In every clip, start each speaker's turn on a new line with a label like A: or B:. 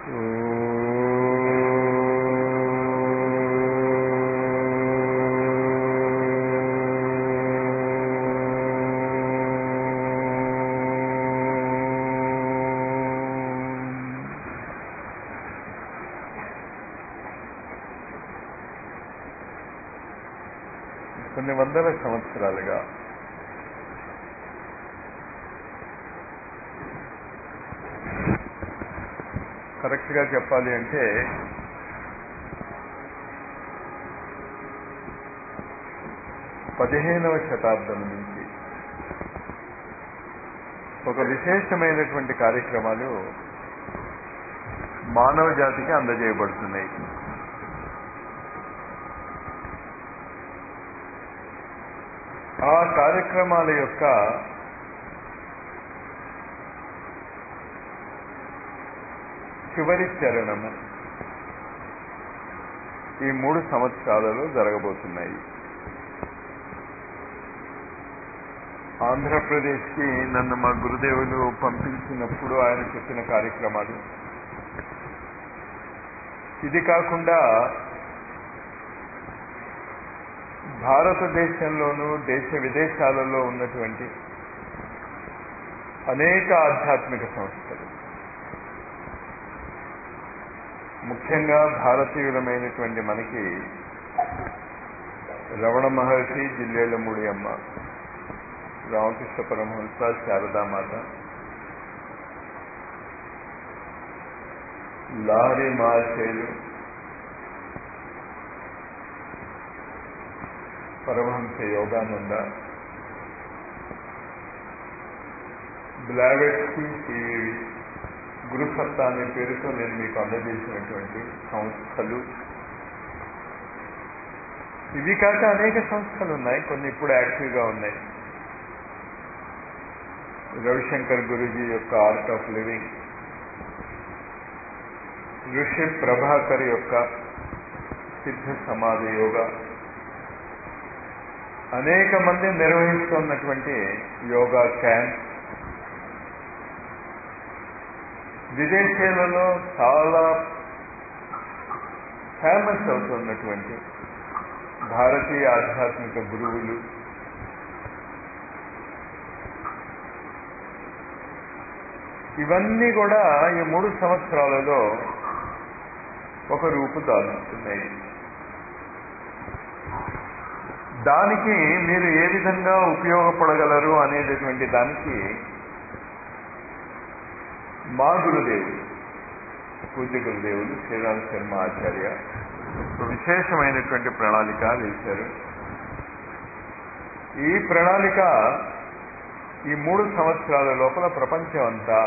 A: కొన్ని వందల సంవత్సరాలుగా కరెక్ట్గా చెప్పాలి అంటే పదిహేనవ శతాబ్దం నుంచి ఒక విశేషమైనటువంటి కార్యక్రమాలు మానవ జాతికి అందజేయబడుతున్నాయి ఆ కార్యక్రమాల యొక్క చివరి చరణము ఈ మూడు సంవత్సరాలలో జరగబోతున్నాయి ఆంధ్రప్రదేశ్కి నన్ను మా గురుదేవులు పంపించినప్పుడు ఆయన చెప్పిన కార్యక్రమాలు ఇది కాకుండా భారతదేశంలోనూ దేశ విదేశాలలో ఉన్నటువంటి అనేక ఆధ్యాత్మిక సంస్థలు ముఖ్యంగా భారతీయులమైనటువంటి మనకి రమణ మహర్షి జిల్లేళ్ళమూడి అమ్మ రామకృష్ణ పరమహంస శారదామాత లాహరి మహాశయులు పరమహంస యోగానంద బ్లావెట్స్కి సివివి గురుసత్తా అనే పేరుతో నేను మీకు అందజేసినటువంటి సంస్థలు ఇవి కాక అనేక సంస్థలు ఉన్నాయి కొన్ని ఇప్పుడు యాక్టివ్గా ఉన్నాయి రవిశంకర్ గురుజీ యొక్క ఆర్ట్ ఆఫ్ లివింగ్ ఋషి ప్రభాకర్ యొక్క సిద్ధ సమాధి యోగా అనేక మంది నిర్వహిస్తున్నటువంటి యోగా క్యాంప్ విదేశీయులలో చాలా ఫేమస్ అవుతున్నటువంటి భారతీయ ఆధ్యాత్మిక గురువులు ఇవన్నీ కూడా ఈ మూడు సంవత్సరాలలో ఒక రూపు దాల్చుతున్నాయి దానికి మీరు ఏ విధంగా ఉపయోగపడగలరు అనేటటువంటి దానికి మా గురుదేవులు పూజ్య గురుదేవులు శ్రీరామ్ శర్మ ఆచార్య విశేషమైనటువంటి ప్రణాళిక వేశారు ఈ ప్రణాళిక ఈ మూడు సంవత్సరాల లోపల ప్రపంచం అంతా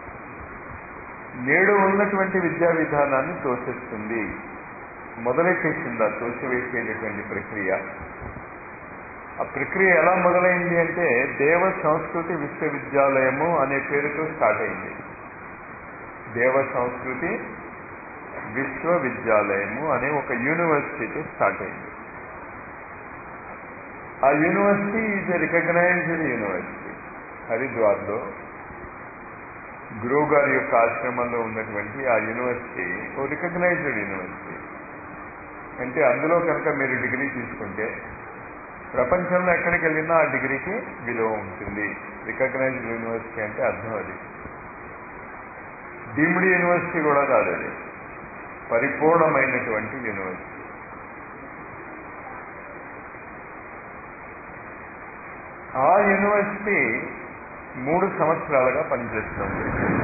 A: నేడు ఉన్నటువంటి విద్యా విధానాన్ని తోసేస్తుంది మొదలెట్టేసిందా తోసివేసేటటువంటి ప్రక్రియ ఆ ప్రక్రియ ఎలా మొదలైంది అంటే దేవ సంస్కృతి విశ్వవిద్యాలయము అనే పేరుతో స్టార్ట్ అయింది దేవ సంస్కృతి విశ్వవిద్యాలయము అనే ఒక యూనివర్సిటీతో స్టార్ట్ అయింది ఆ యూనివర్సిటీ ఈజ్ రికగ్నైజ్డ్ యూనివర్సిటీ హరిద్వార్లో గురువు గారి యొక్క ఆశ్రమంలో ఉన్నటువంటి ఆ యూనివర్సిటీ ఓ రికగ్నైజ్డ్ యూనివర్సిటీ అంటే అందులో కనుక మీరు డిగ్రీ తీసుకుంటే ప్రపంచంలో ఎక్కడికి వెళ్ళినా ఆ డిగ్రీకి విలువ ఉంటుంది రికగ్నైజ్డ్ యూనివర్సిటీ అంటే అర్థం అది డీమ్డ్ యూనివర్సిటీ కూడా కాదు అది పరిపూర్ణమైనటువంటి యూనివర్సిటీ ఆ యూనివర్సిటీ మూడు సంవత్సరాలుగా పనిచేస్తుంది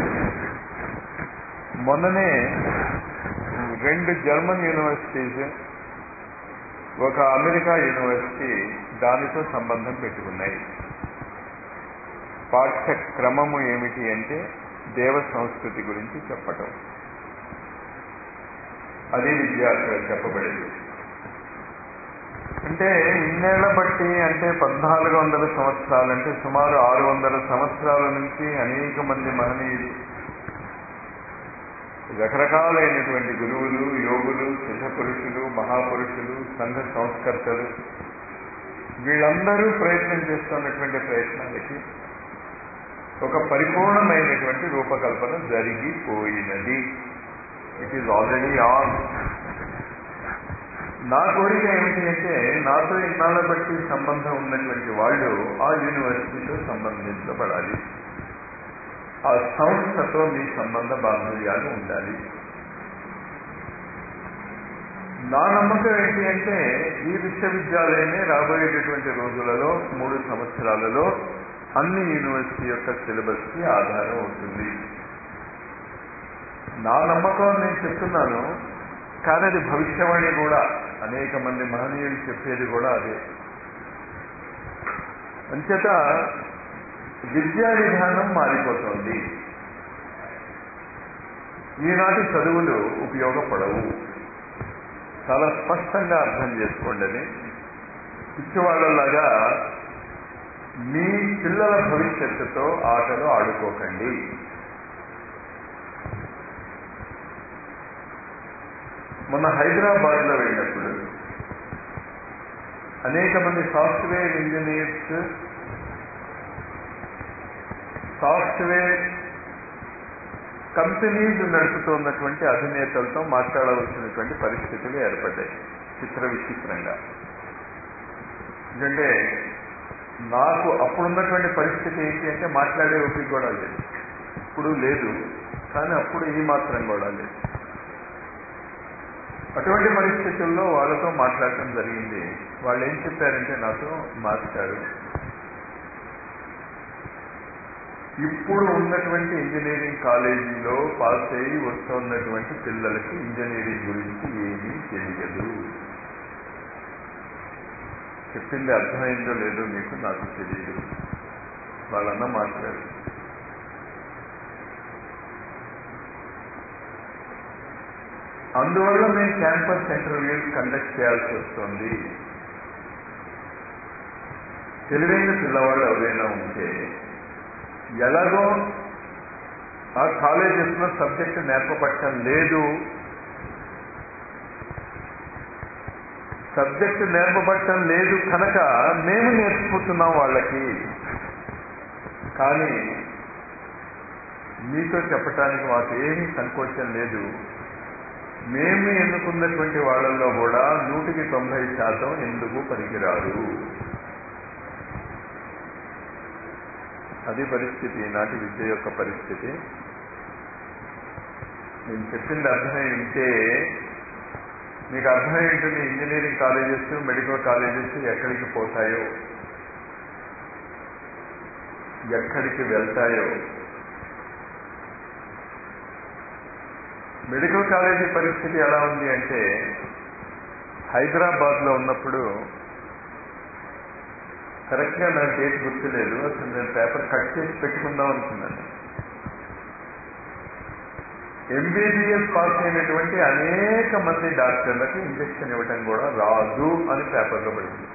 A: మొన్ననే రెండు జర్మన్ యూనివర్సిటీస్ ఒక అమెరికా యూనివర్సిటీ దానితో సంబంధం పెట్టుకున్నాయి పాఠ్యక్రమము ఏమిటి అంటే దేవ సంస్కృతి గురించి చెప్పటం అది విద్య అక్కడ చెప్పబడేది అంటే ఇన్నేళ్ల బట్టి అంటే పద్నాలుగు వందల సంవత్సరాలంటే సుమారు ఆరు వందల సంవత్సరాల నుంచి అనేక మంది మహనీయులు రకరకాలైనటువంటి గురువులు యోగులు సిద్ధ పురుషులు మహాపురుషులు సంఘ సంస్కర్తలు వీళ్ళందరూ ప్రయత్నం చేస్తున్నటువంటి ప్రయత్నాలకి ఒక పరిపూర్ణమైనటువంటి రూపకల్పన జరిగిపోయినది ఇట్ ఈజ్ ఆల్రెడీ ఆన్ నా కోరిక ఏమిటి అంటే నాతో ఇన్నాళ్ళ బట్టి సంబంధం ఉన్నటువంటి వాళ్ళు ఆ యూనివర్సిటీతో సంబంధించబడాలి ఆ సంస్థతో మీ సంబంధ బాంధవ్యాలు ఉండాలి నా నమ్మకం ఏంటి అంటే ఈ విశ్వవిద్యాలయమే రాబోయేటటువంటి రోజులలో మూడు సంవత్సరాలలో అన్ని యూనివర్సిటీ యొక్క సిలబస్ కి ఆధారం అవుతుంది నా నమ్మకం నేను చెప్తున్నాను కానీ అది భవిష్యవాణి కూడా అనేక మంది మహనీయులు చెప్పేది కూడా అదే అంచేత విద్యా విధానం మారిపోతుంది ఈనాటి చదువులు ఉపయోగపడవు చాలా స్పష్టంగా అర్థం చేసుకోండి అది పిచ్చివాళ్ళలాగా మీ పిల్లల భవిష్యత్తుతో ఆటలు ఆడుకోకండి మొన్న హైదరాబాద్ లో వెళ్ళినప్పుడు అనేక మంది సాఫ్ట్వేర్ ఇంజనీర్స్ సాఫ్ట్వేర్ కంపెనీస్ నడుపుతున్నటువంటి అధినేతలతో మాట్లాడవలసినటువంటి పరిస్థితులు ఏర్పడ్డాయి చిత్ర విచిత్రంగా ఎందుకంటే నాకు అప్పుడున్నటువంటి పరిస్థితి ఏంటి అంటే మాట్లాడే ఓపిక కూడా లేదు ఇప్పుడు లేదు కానీ అప్పుడు ఈ మాత్రం కూడా లేదు అటువంటి పరిస్థితుల్లో వాళ్ళతో మాట్లాడటం జరిగింది వాళ్ళు ఏం చెప్పారంటే నాతో మాస్టారు ఇప్పుడు ఉన్నటువంటి ఇంజనీరింగ్ కాలేజీలో పాస్ అయ్యి వస్తున్నటువంటి పిల్లలకి ఇంజనీరింగ్ గురించి ఏమీ తెలియదు చెప్పింది అర్థమైందో లేదో మీకు నాకు తెలియదు వాళ్ళన్న మాట్లాడు అందువల్ల మేము క్యాంపస్ ఇంటర్వ్యూస్ కండక్ట్ చేయాల్సి వస్తుంది తెలివైన పిల్లవాళ్ళు ఎవరైనా ఉంటే ఎలాగో ఆ కాలేజెస్లో సబ్జెక్ట్ నేర్పబట్టం లేదు సబ్జెక్ట్ నేర్పబట్టం లేదు కనుక మేము నేర్చుకుంటున్నాం వాళ్ళకి కానీ మీతో చెప్పటానికి మాకు ఏమీ సంకోచం లేదు మేము ఎన్నుకున్నటువంటి వాళ్ళల్లో కూడా నూటికి తొంభై శాతం ఎందుకు పనికిరారు అది పరిస్థితి నాటి విద్య యొక్క పరిస్థితి నేను చెప్పింది అర్థమై ఉంటే మీకు అర్థమై ఉంటుంది ఇంజనీరింగ్ కాలేజెస్ మెడికల్ కాలేజెస్ ఎక్కడికి పోతాయో ఎక్కడికి వెళ్తాయో మెడికల్ కాలేజీ పరిస్థితి ఎలా ఉంది అంటే హైదరాబాద్లో ఉన్నప్పుడు కరెక్ట్గా నాకు డేట్ గుర్తులేదు అసలు నేను పేపర్ కట్ చేసి పెట్టుకుందాం అనుకున్నాను ఎంబీబీఎస్ పాస్ అయినటువంటి అనేక మంది డాక్టర్లకు ఇంజక్షన్ ఇవ్వటం కూడా రాదు అని పేపర్లో పడింది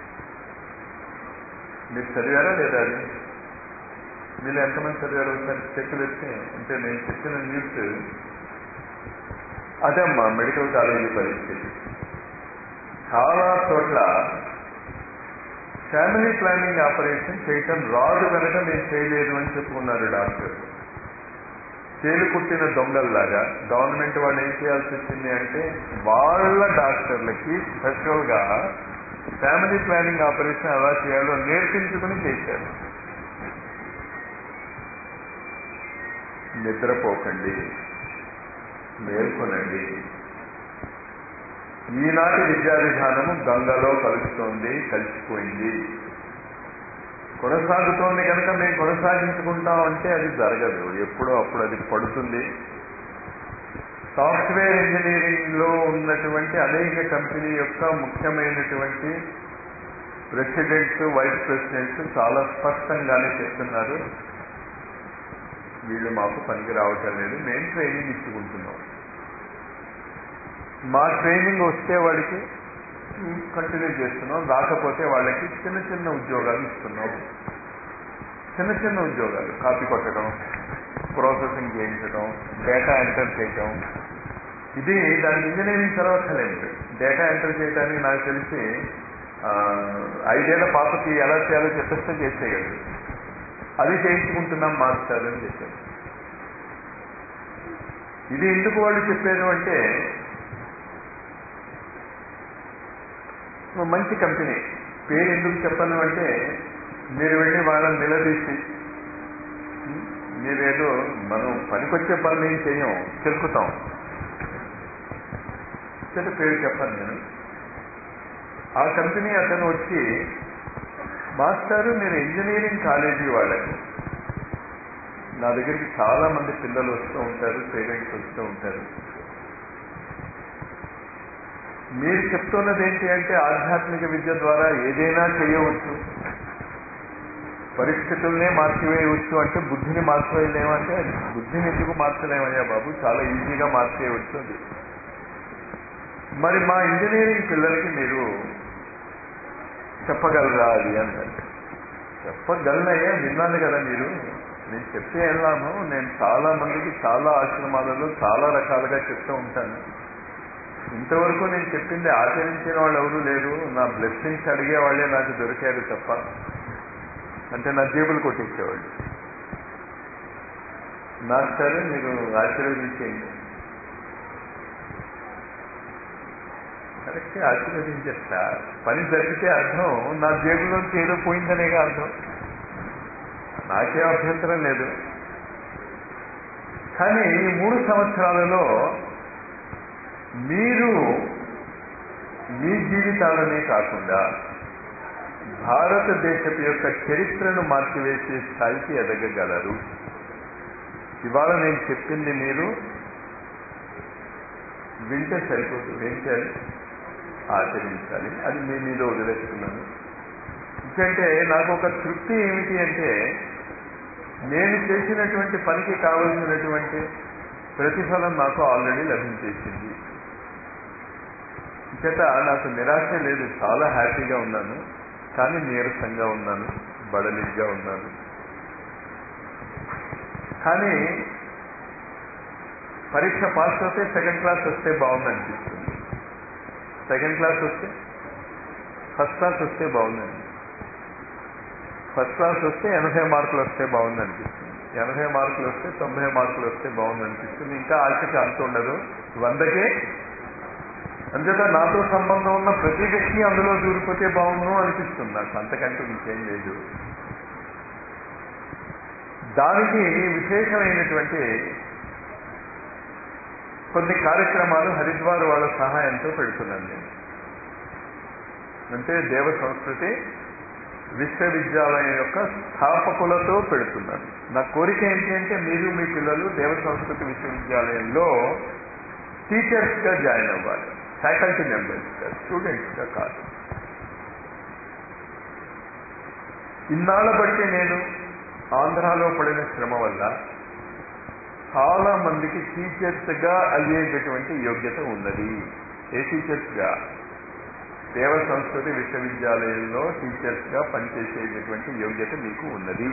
A: మీరు చదివారా లేదా అది మీరు ఎంతమంది చదివారు ఒకసారి చెక్కులు ఇస్తే అంటే నేను చెప్పిన న్యూస్ అదమ్మా మెడికల్ కాలేజీ పరిస్థితి చాలా చోట్ల ఫ్యామిలీ ప్లానింగ్ ఆపరేషన్ చేయటం రాదు కనుక నేను చేయలేదు అని చెప్పుకున్నారు డాక్టర్ చేలు కుట్టిన దొంగల్లాగా గవర్నమెంట్ వాళ్ళు ఏం చేయాల్సి వచ్చింది అంటే వాళ్ళ డాక్టర్లకి స్పెషల్గా ఫ్యామిలీ ప్లానింగ్ ఆపరేషన్ ఎలా చేయాలో నేర్పించుకుని చేశారు నిద్రపోకండి మేల్కొనండి ఈనాటి విద్యా విధానము గంగలో కలుస్తోంది కలిసిపోయింది కొనసాగుతోంది కనుక మేము కొనసాగించుకుంటాం అంటే అది జరగదు ఎప్పుడో అప్పుడు అది పడుతుంది సాఫ్ట్వేర్ ఇంజనీరింగ్ లో ఉన్నటువంటి అనేక కంపెనీ యొక్క ముఖ్యమైనటువంటి ప్రెసిడెంట్స్ వైస్ ప్రెసిడెంట్స్ చాలా స్పష్టంగానే చెప్తున్నారు వీళ్ళు మాకు పనికి రావటం లేదు మేము ట్రైనింగ్ ఇచ్చుకుంటున్నాం మా ట్రైనింగ్ వస్తే వాడికి కంటిన్యూ చేస్తున్నాం రాకపోతే వాళ్ళకి చిన్న చిన్న ఉద్యోగాలు ఇస్తున్నాం చిన్న చిన్న ఉద్యోగాలు కాపీ కొట్టడం ప్రాసెసింగ్ చేయించడం డేటా ఎంటర్ చేయటం ఇది దానికి ఇంజనీరింగ్ చదవక్కర్లేదు డేటా ఎంటర్ చేయడానికి నాకు తెలిసి ఐదేళ్ల పాపకి ఎలా చేయాలో చెప్పేస్తే చేసేయగలరు అది చేయించుకుంటున్నాం మాస్టర్ అని చెప్పారు ఇది ఎందుకు వాళ్ళు చెప్పారు అంటే మంచి కంపెనీ పేరు ఎందుకు చెప్పను అంటే మీరు వెళ్ళి వాళ్ళని నిలదీసి మీరేదో మనం పనికొచ్చే పనులు ఏం చేయం తెలుపుతాం సరే పేరు చెప్పను నేను ఆ కంపెనీ అతను వచ్చి మాస్టారు మీరు ఇంజనీరింగ్ కాలేజీ వాళ్ళకి నా దగ్గరికి చాలా మంది పిల్లలు వస్తూ ఉంటారు పేరెంట్స్ వస్తూ ఉంటారు మీరు చెప్తున్నది ఏంటి అంటే ఆధ్యాత్మిక విద్య ద్వారా ఏదైనా చేయవచ్చు పరిస్థితుల్నే మార్చివేయవచ్చు అంటే బుద్ధిని మార్చివేయలేమంటే బుద్ధిని ఎందుకు మార్చలేమయ్యా బాబు చాలా ఈజీగా మార్చేయవచ్చు అది మరి మా ఇంజనీరింగ్ పిల్లలకి మీరు చెప్పగలరా అది అన్నారు చెప్పగలనయ్యా విన్నాను కదా మీరు నేను చెప్తే ఏం లాభం నేను చాలా మందికి చాలా ఆశ్రమాలలో చాలా రకాలుగా చెప్తూ ఉంటాను ఇంతవరకు నేను చెప్పింది ఆచరించిన వాళ్ళు ఎవరూ లేరు నా బ్లెస్సింగ్స్ అడిగే వాళ్ళే నాకు దొరికారు తప్ప అంటే నా జేబులు కొట్టించేవాళ్ళు మాస్టర్ మీరు ఆశీర్వదించేయండి కరెక్ట్గా ఆశీర్వదించేస్తా పని జరిగితే అర్థం నా జేబులోంచి ఏదో పోయిందనేగా అర్థం నాకే అభ్యంతరం లేదు కానీ ఈ మూడు సంవత్సరాలలో మీరు మీ జీవితాలనే కాకుండా భారతదేశపు యొక్క చరిత్రను మార్చివేసే స్థాయికి ఎదగగలరు ఇవాళ నేను చెప్పింది మీరు వింటే సరిపోతుంది ఏం చేయాలి ఆచరించాలి అది మీ మీద వదిలేస్తున్నాను ఎందుకంటే నాకు ఒక తృప్తి ఏమిటి అంటే నేను చేసినటువంటి పనికి కావలసినటువంటి ప్రతిఫలం నాకు ఆల్రెడీ లభించేసింది చేత నాకు నిరాశ లేదు చాలా హ్యాపీగా ఉన్నాను కానీ నీరసంగా ఉన్నాను బడలిగ్గా ఉన్నాను కానీ పరీక్ష పాస్ అవుతే సెకండ్ క్లాస్ వస్తే బాగుంది అనిపిస్తుంది సెకండ్ క్లాస్ వస్తే ఫస్ట్ క్లాస్ వస్తే బాగుందండి ఫస్ట్ క్లాస్ వస్తే ఎనభై మార్కులు వస్తే బాగుంది అనిపిస్తుంది ఎనభై మార్కులు వస్తే తొంభై మార్కులు వస్తే బాగుంది అనిపిస్తుంది ఇంకా ఆశకి అంత ఉండదు వందకే అంతేత నాతో సంబంధం ఉన్న ప్రతి వ్యక్తి అందులో దూరిపోతే బాగుండు అనిపిస్తుంది నాకు అంతకంటే ఇంకేం లేదు దానికి విశేషమైనటువంటి కొన్ని కార్యక్రమాలు హరిద్వార్ వాళ్ళ సహాయంతో పెడుతున్నాను నేను అంటే దేవ సంస్కృతి విశ్వవిద్యాలయం యొక్క స్థాపకులతో పెడుతున్నాను నా కోరిక ఏంటి అంటే మీరు మీ పిల్లలు దేవ సంస్కృతి విశ్వవిద్యాలయంలో టీచర్స్గా జాయిన్ అవ్వాలి ఫ్యాకల్టీ మెంబర్స్గా స్టూడెంట్స్గా కాదు ఇన్నాళ్ళ బట్టి నేను ఆంధ్రాలో పడిన శ్రమ వల్ల చాలా మందికి టీచర్స్గా అయ్యేటటువంటి యోగ్యత ఉన్నది ఏ టీచర్స్గా దేవ సంస్కృతి విశ్వవిద్యాలయంలో టీచర్స్గా పనిచేసేటటువంటి యోగ్యత మీకు ఉన్నది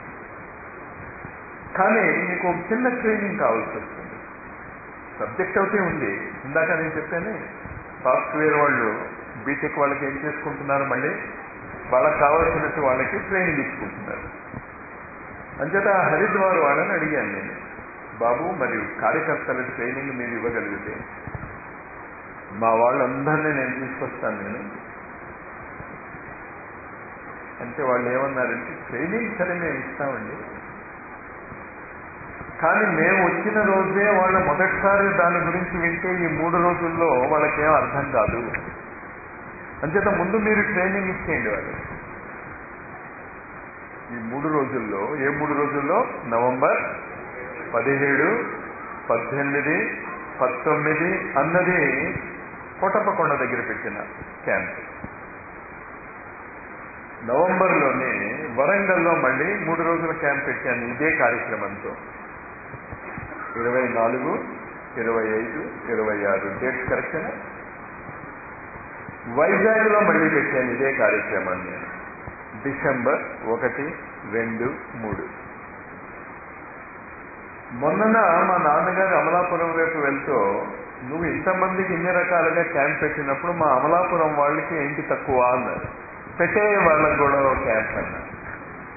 A: కానీ మీకు ఒక చిన్న ట్రైనింగ్ కావాల్సి వస్తుంది సబ్జెక్ట్ అయితే ఉంది ఇందాక నేను చెప్పాను సాఫ్ట్వేర్ వాళ్ళు బీటెక్ వాళ్ళకి ఏం చేసుకుంటున్నారు మళ్ళీ వాళ్ళకి కావాల్సినట్టు వాళ్ళకి ట్రైనింగ్ ఇచ్చుకుంటున్నారు అంచేత హరిద్వార్ వాళ్ళని అడిగాను నేను బాబు మరియు కార్యకర్తల ట్రైనింగ్ మీరు ఇవ్వగలిగితే మా వాళ్ళందరినీ నేను తీసుకొస్తాను నేను అంటే వాళ్ళు ఏమన్నారంటే ట్రైనింగ్ సరే మేము ఇస్తామండి కానీ మేము వచ్చిన రోజే వాళ్ళ మొదటిసారి దాని గురించి వింటే ఈ మూడు రోజుల్లో వాళ్ళకేం అర్థం కాదు అంచేత ముందు మీరు ట్రైనింగ్ ఇచ్చేయండి వాళ్ళు ఈ మూడు రోజుల్లో ఏ మూడు రోజుల్లో నవంబర్ పదిహేడు పద్దెనిమిది పంతొమ్మిది అన్నది కోటప్పకొండ దగ్గర పెట్టిన క్యాంప్ నవంబర్లోనే వరంగల్లో మళ్ళీ మూడు రోజుల క్యాంప్ పెట్టాను ఇదే కార్యక్రమంతో ఇరవై నాలుగు ఇరవై ఐదు ఇరవై ఆరు డేట్స్ కరెక్టేనా వైజాగ్లో మళ్ళీ పెట్టాను ఇదే కార్యక్రమాన్ని నేను డిసెంబర్ ఒకటి రెండు మూడు మొన్నన మా నాన్నగారు అమలాపురం వైపు వెళ్తూ నువ్వు ఇంతమందికి ఇన్ని రకాలుగా క్యాంప్ పెట్టినప్పుడు మా అమలాపురం వాళ్ళకి ఏంటి తక్కువ అన్నారు పెట్టే వాళ్ళకు కూడా క్యాంప్ అన్నారు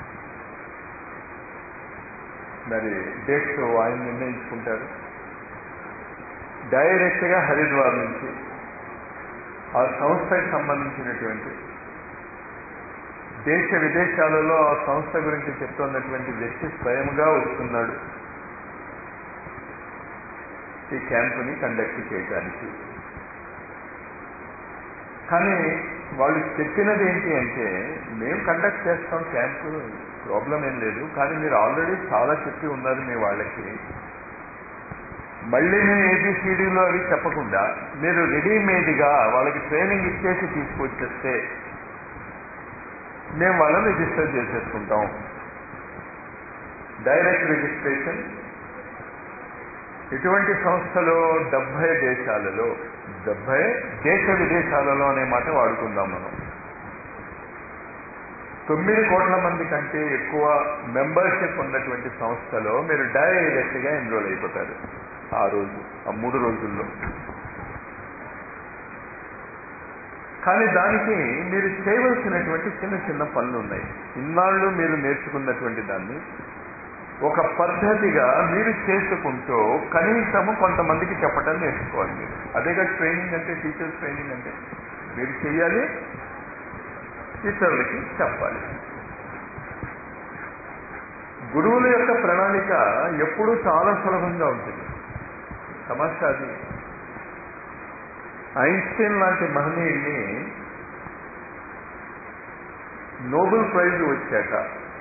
A: మరి డేట్స్ ఆయన నిర్ణయించుకుంటారు డైరెక్ట్గా హరిద్వార్ నుంచి ఆ సంస్థకి సంబంధించినటువంటి దేశ విదేశాలలో ఆ సంస్థ గురించి చెప్తున్నటువంటి వ్యక్తి స్వయంగా వస్తున్నాడు ఈ క్యాంపుని కండక్ట్ చేయడానికి కానీ వాళ్ళు చెప్పినది ఏంటి అంటే మేము కండక్ట్ చేస్తాం క్యాంపు ప్రాబ్లం ఏం లేదు కానీ మీరు ఆల్రెడీ చాలా చెప్పి ఉన్నారు మీ వాళ్ళకి మళ్ళీ మేము ఏబిసిడీలో అవి చెప్పకుండా మీరు రెడీమేడ్గా వాళ్ళకి ట్రైనింగ్ ఇచ్చేసి తీసుకొచ్చేస్తే మేము వాళ్ళని రిజిస్టర్ చేసేసుకుంటాం డైరెక్ట్ రిజిస్ట్రేషన్ ఇటువంటి సంస్థలు డెబ్బై దేశాలలో డెబ్బై దేశ విదేశాలలో అనే మాట వాడుకుందాం మనం తొమ్మిది కోట్ల మంది కంటే ఎక్కువ మెంబర్షిప్ ఉన్నటువంటి సంస్థలో మీరు డైరెక్ట్గా ఎన్రోల్ అయిపోతారు ఆ రోజు ఆ మూడు రోజుల్లో కానీ దానికి మీరు చేయవలసినటువంటి చిన్న చిన్న పనులు ఉన్నాయి ఇన్నాళ్ళు మీరు నేర్చుకున్నటువంటి దాన్ని ఒక పద్ధతిగా మీరు చేసుకుంటూ కనీసము కొంతమందికి చెప్పటం నేర్చుకోవాలి మీరు అదేగా ట్రైనింగ్ అంటే టీచర్స్ ట్రైనింగ్ అంటే మీరు చేయాలి ఇతరులకి చెప్పాలి గురువుల యొక్క ప్రణాళిక ఎప్పుడూ చాలా సులభంగా ఉంటుంది సమస్య అది ఐన్స్టీన్ లాంటి మహనీయుడిని నోబెల్ ప్రైజ్ వచ్చాక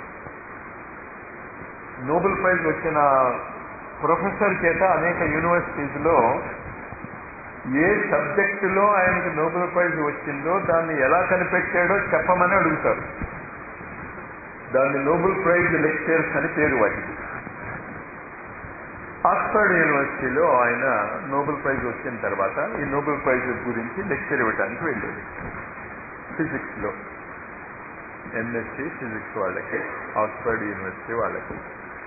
A: నోబెల్ ప్రైజ్ వచ్చిన ప్రొఫెసర్ చేత అనేక యూనివర్సిటీస్లో ఏ సబ్జెక్టులో ఆయనకు నోబెల్ ప్రైజ్ వచ్చిందో దాన్ని ఎలా కనిపెట్టాడో చెప్పమని అడుగుతారు దాన్ని నోబెల్ ప్రైజ్ లెక్చర్స్ అని పేరు వాటికి ఆక్స్ఫర్డ్ యూనివర్సిటీలో ఆయన నోబెల్ ప్రైజ్ వచ్చిన తర్వాత ఈ నోబెల్ ప్రైజ్ గురించి లెక్చర్ ఇవ్వడానికి వెళ్ళాడు ఫిజిక్స్లో ఎంఎస్సి ఫిజిక్స్ వాళ్ళకి ఆక్స్ఫర్డ్ యూనివర్సిటీ వాళ్ళకి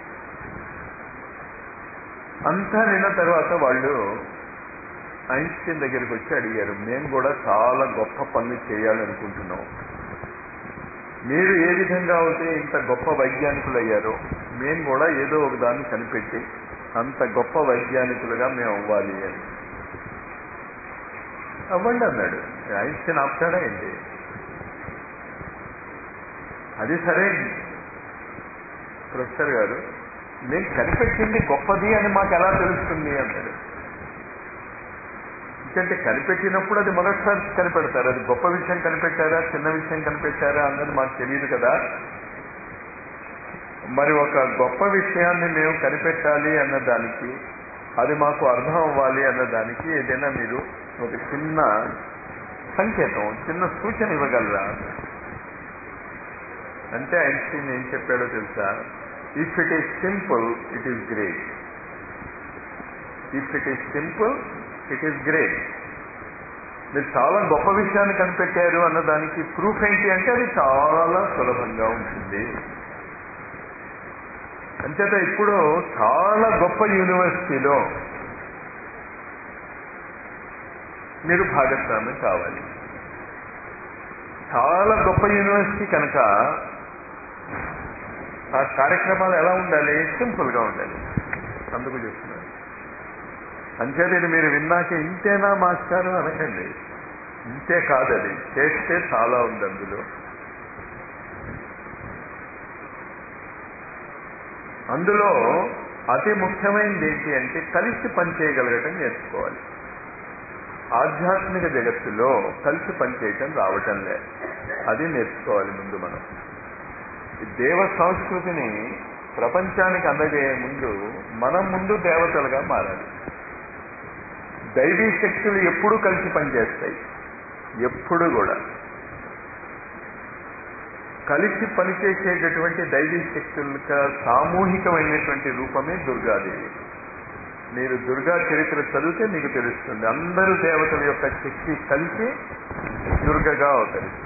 A: అంతా నిన్న తర్వాత వాళ్ళు ఐన్స్టీన్ దగ్గరికి వచ్చి అడిగారు మేము కూడా చాలా గొప్ప పనులు చేయాలనుకుంటున్నాం మీరు ఏ విధంగా అయితే ఇంత గొప్ప వైజ్ఞానికులు అయ్యారో మేము కూడా ఏదో ఒక దాన్ని కనిపెట్టి అంత గొప్ప వైజ్ఞానికులుగా మేము అవ్వాలి అని అవ్వండి అన్నాడు ఐన్స్టీన్ ఆపుతాడా ఏంటి అది సరే ప్రొఫెసర్ గారు మేము కనిపెట్టింది గొప్పది అని మాకు ఎలా తెలుస్తుంది అన్నాడు ఎందుకంటే కనిపెట్టినప్పుడు అది మొదటిసారి కనిపెడతారు అది గొప్ప విషయం కనిపెట్టారా చిన్న విషయం కనిపెట్టారా అన్నది మాకు తెలియదు కదా మరి ఒక గొప్ప విషయాన్ని మేము కనిపెట్టాలి అన్న దానికి అది మాకు అర్థం అవ్వాలి అన్న దానికి ఏదైనా మీరు ఒక చిన్న సంకేతం చిన్న సూచన ఇవ్వగలరా అంటే ఐన్స్టీన్ ఏం చెప్పాడో తెలుసా if it is simple it is great if it is simple it is great మీరు చాలా గొప్ప విషయాన్ని కనిపెట్టారు అన్న దానికి ప్రూఫ్ ఏంటి అంటే అది చాలా సులభంగా ఉంటుంది అంచేత ఇప్పుడు చాలా గొప్ప యూనివర్సిటీలో మీరు భాగస్వామ్యం కావాలి చాలా గొప్ప యూనివర్సిటీ కనుక ఆ కార్యక్రమాలు ఎలా ఉండాలి సింపుల్గా ఉండాలి అందుకు చెప్తున్నాను అంచేత ఇది మీరు విన్నాక ఇంతేనా మాస్టారు అనకండి ఇంతే కాదు అది చేస్తే చాలా ఉంది అందులో అందులో అతి ముఖ్యమైనది ఏంటి అంటే కలిసి పనిచేయగలగటం నేర్చుకోవాలి ఆధ్యాత్మిక జగత్తులో కలిసి పనిచేయటం రావటం లే అది నేర్చుకోవాలి ముందు మనం ఈ దేవ సంస్కృతిని ప్రపంచానికి అందజేయ ముందు మనం ముందు దేవతలుగా మారాలి దైవీ శక్తులు ఎప్పుడూ కలిసి పనిచేస్తాయి ఎప్పుడు కూడా కలిసి పనిచేసేటటువంటి దైవీ శక్తుల సామూహికమైనటువంటి రూపమే దుర్గాదేవి మీరు దుర్గా చరిత్ర చదివితే మీకు తెలుస్తుంది అందరూ దేవతల యొక్క శక్తి కలిసి దుర్గగా అవతరిస్తుంది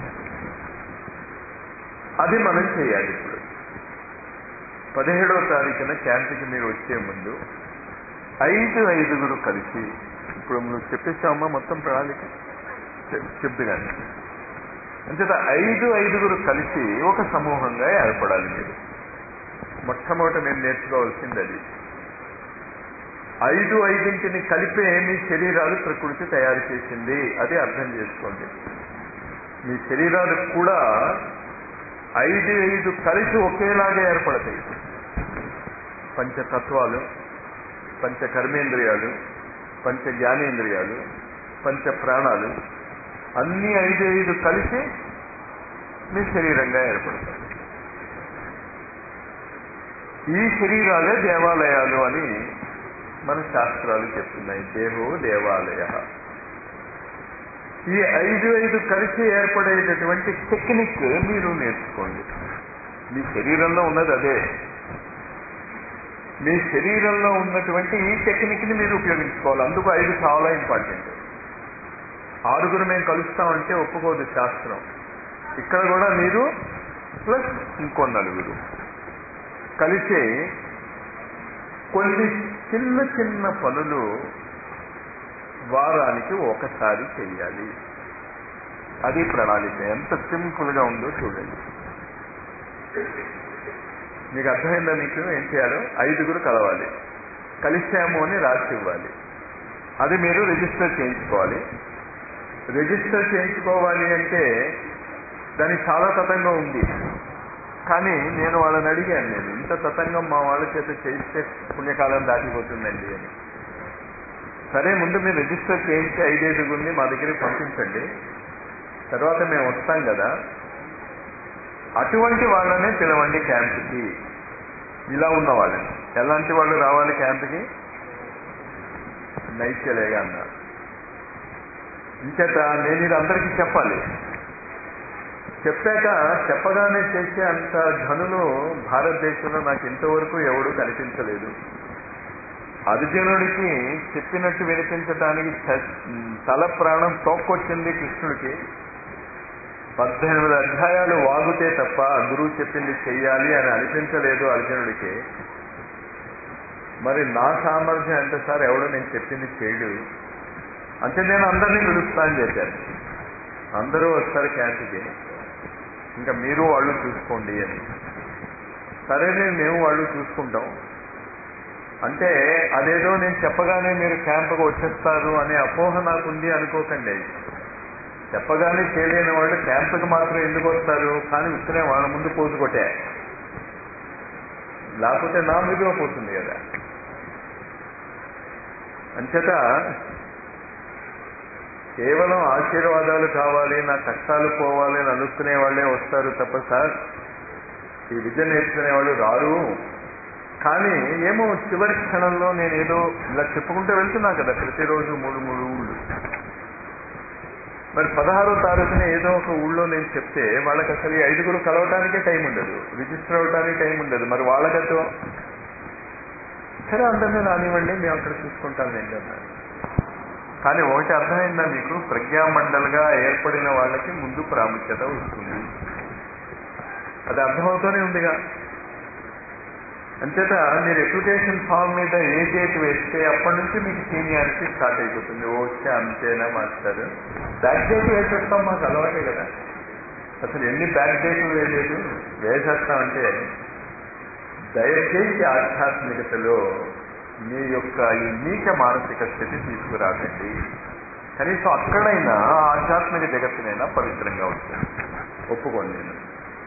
A: అది మనం చేయాలి ఇప్పుడు పదిహేడవ తారీఖున క్యాంపుకి మీరు వచ్చే ముందు ఐదు ఐదుగురు కలిసి ఇప్పుడు నువ్వు చెప్పేసావమ్మా మొత్తం ప్రణాళిక చెప్దు కానీ అంచేత ఐదు ఐదుగురు కలిసి ఒక సమూహంగా ఏర్పడాలి మీరు మొట్టమొదట నేను నేర్చుకోవాల్సింది అది ఐదు ఐదింటిని కలిపే మీ శరీరాలు ప్రకృతి తయారు చేసింది అది అర్థం చేసుకోండి మీ శరీరాలు కూడా ఐదు ఐదు కలిసి ఒకేలాగా ఏర్పడతాయి పంచతత్వాలు పంచ కర్మేంద్రియాలు పంచ జ్ఞానేంద్రియాలు పంచ ప్రాణాలు అన్ని ఐదు ఐదు కలిసి మీ శరీరంగా ఏర్పడతాయి ఈ శరీరాలే దేవాలయాలు అని మన శాస్త్రాలు చెప్తున్నాయి దేహో దేవాలయ ఈ ఐదు ఐదు కలిసి ఏర్పడేటటువంటి టెక్నిక్ మీరు నేర్చుకోండి మీ శరీరంలో ఉన్నది అదే మీ శరీరంలో ఉన్నటువంటి ఈ టెక్నిక్ని మీరు ఉపయోగించుకోవాలి అందుకు ఐదు చాలా ఇంపార్టెంట్ ఆరుగురు మేము కలుస్తామంటే ఒప్పుకోదు శాస్త్రం ఇక్కడ కూడా మీరు ప్లస్ ఇంకో నలుగురు కలిసి కొన్ని చిన్న చిన్న పనులు వారానికి ఒకసారి చెయ్యాలి అది ప్రణాళిక ఎంత సింపుల్గా ఉందో చూడండి మీకు అర్థమైందా మీకు ఏం చేయాలో ఐదుగురు కలవాలి కలిసాము అని రాసి ఇవ్వాలి అది మీరు రిజిస్టర్ చేయించుకోవాలి రిజిస్టర్ చేయించుకోవాలి అంటే దానికి చాలా తతంగం ఉంది కానీ నేను వాళ్ళని అడిగాను నేను ఇంత తతంగం మా వాళ్ళ చేత చేయిస్తే పుణ్యకాలం దాటిపోతుందండి అని సరే ముందు మీరు రిజిస్టర్ చేయించి ఐదైదుగురిని మా దగ్గరికి పంపించండి తర్వాత మేము వస్తాం కదా అటువంటి వాళ్ళనే పిలవండి క్యాంప్కి ఇలా ఉన్న వాళ్ళని ఎలాంటి వాళ్ళు రావాలి క్యాంప్కి నైత్యలేగా అన్నారు ఇంచేత నేను ఇది అందరికీ చెప్పాలి చెప్పాక చెప్పగానే చేసే అంత ధనులు భారతదేశంలో నాకు ఇంతవరకు ఎవడు కనిపించలేదు అర్జునుడికి చెప్పినట్టు వినిపించడానికి తల ప్రాణం తోక్కొచ్చింది కృష్ణుడికి పద్దెనిమిది అధ్యాయాలు వాగుతే తప్ప గురువు చెప్పింది చెయ్యాలి అని అనిపించలేదు అర్జునుడికి మరి నా సామర్థ్యం ఎంత సార్ ఎవడో నేను చెప్పింది చేయడు అంటే నేను అందరినీ పిలుస్తాను చెప్పాను అందరూ వస్తారు క్యాంప్కి ఇంకా మీరు వాళ్ళు చూసుకోండి అని సరేనే మేము వాళ్ళు చూసుకుంటాం అంటే అదేదో నేను చెప్పగానే మీరు క్యాంపుకు వచ్చేస్తారు అనే అపోహ నాకుంది అనుకోకండి చెప్పగానే చేయలేని వాళ్ళు క్యాంపుకి మాత్రం ఎందుకు వస్తారు కానీ ఇక్కడే వాళ్ళ ముందు పోజు కొట్టే లేకపోతే నా మీదుగా పోతుంది కదా అంచేత కేవలం ఆశీర్వాదాలు కావాలి నా కష్టాలు పోవాలి అని అనుకునే వాళ్ళే వస్తారు తప్ప సార్ ఈ విద్య నేర్చుకునే వాళ్ళు రారు కానీ ఏమో చివరి క్షణంలో నేను ఏదో ఇలా చెప్పుకుంటూ వెళ్తున్నా కదా ప్రతిరోజు మూడు మూడు ఊళ్ళు మరి పదహారో తారీఖున ఏదో ఒక ఊళ్ళో నేను చెప్తే వాళ్ళకి అసలు ఈ ఐదుగురు కలవటానికే టైం ఉండదు రిజిస్టర్ అవడానికి టైం ఉండదు మరి వాళ్ళకతో సరే అందరినీ రానివ్వండి మేము అక్కడ చూసుకుంటాం ఏంటన్నారు కానీ ఒకటి అర్థమైందా మీకు ప్రజ్ఞామండలిగా ఏర్పడిన వాళ్ళకి ముందు ప్రాముఖ్యత వస్తుంది అది అర్థమవుతూనే ఉందిగా అంచేత మీరు అప్లికేషన్ ఫామ్ మీద ఏ డేట్ వేస్తే అప్పటి నుంచి మీకు సీనియారిటీ స్టార్ట్ అయిపోతుంది ఓ వచ్చే అంతేనా మాస్టర్ బ్యాక్ డేట్ వేసేస్తాం మాకు అలవాటే కదా అసలు ఎన్ని బ్యాక్ డేట్లు వేయలేదు వేసేస్తామంటే దయచేసి ఆధ్యాత్మికతలో మీ యొక్క ఈ నీచ మానసిక స్థితి తీసుకురాకండి కనీసం అక్కడైనా ఆధ్యాత్మిక జగత్తునైనా పవిత్రంగా ఉంటుంది ఒప్పుకోండి నేను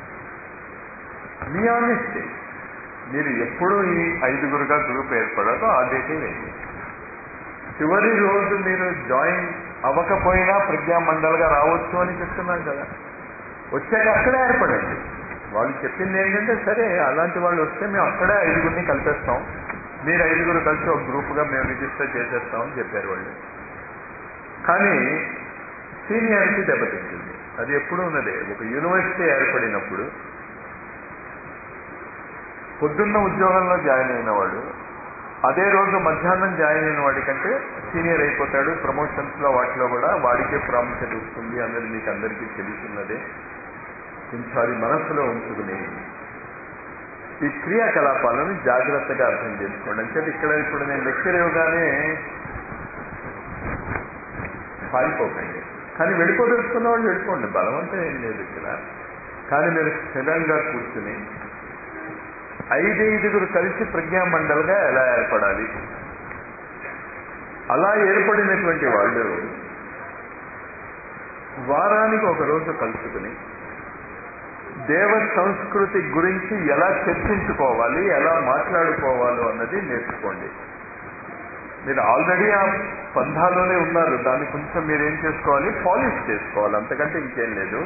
A: మీ ఆనెస్టీ మీరు ఎప్పుడు ఈ ఐదుగురుగా గ్రూప్ ఏర్పడాలో ఆ డేటే వేయండి చివరి రోజు మీరు జాయిన్ అవ్వకపోయినా ప్రజ్ఞామండలిగా రావచ్చు అని చెప్తున్నాను కదా వచ్చాక అక్కడే ఏర్పడండి వాళ్ళు చెప్పింది ఏంటంటే సరే అలాంటి వాళ్ళు వస్తే మేము అక్కడే ఐదుగురిని కలిపేస్తాం మీరు ఐదుగురు కలిసి ఒక గ్రూప్గా మేము రిజిస్టర్ చేసేస్తామని చెప్పారు వాళ్ళు కానీ సీనియారిటీ దెబ్బతింటుంది అది ఎప్పుడు ఉన్నదే ఒక యూనివర్సిటీ ఏర్పడినప్పుడు పొద్దున్న ఉద్యోగంలో జాయిన్ అయిన వాడు అదే రోజు మధ్యాహ్నం జాయిన్ అయిన వాడి కంటే సీనియర్ అయిపోతాడు ప్రమోషన్స్ లో వాటిలో కూడా వాడికే ప్రాముఖ్యత వస్తుంది అన్నది మీకు అందరికీ తెలుసున్నదే కొంచెం అది మనస్సులో ఉంచుకుని ఈ క్రియాకలాపాలను జాగ్రత్తగా అర్థం చేసుకోండి అంటే ఇక్కడ ఇప్పుడు నేను లెక్చర్ ఇవ్వగానే పారిపోకండి కానీ వెళ్ళిపోదలుచుకున్న వాళ్ళు వెళ్ళిపోండి బలవంతం ఏం లేదు ఇక్కడ కానీ మీరు స్థిరంగా కూర్చుని ఐదైదుగురు కలిసి ప్రజ్ఞామండలిగా ఎలా ఏర్పడాలి అలా ఏర్పడినటువంటి వాళ్ళు వారానికి ఒక రోజు కలుసుకుని దేవ సంస్కృతి గురించి ఎలా చర్చించుకోవాలి ఎలా మాట్లాడుకోవాలో అన్నది నేర్చుకోండి మీరు ఆల్రెడీ ఆ పంధాలోనే ఉన్నారు దాన్ని కొంచెం మీరు ఏం చేసుకోవాలి పాలిష్ చేసుకోవాలి అంతకంటే ఇంకేం లేదు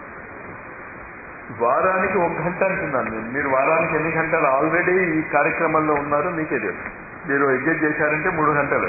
A: వారానికి ఒక గంట అంటున్నాను నేను మీరు వారానికి ఎన్ని గంటలు ఆల్రెడీ ఈ కార్యక్రమంలో ఉన్నారు మీకే తెలుసు మీరు ఎగ్జెట్ చేశారంటే మూడు గంటలు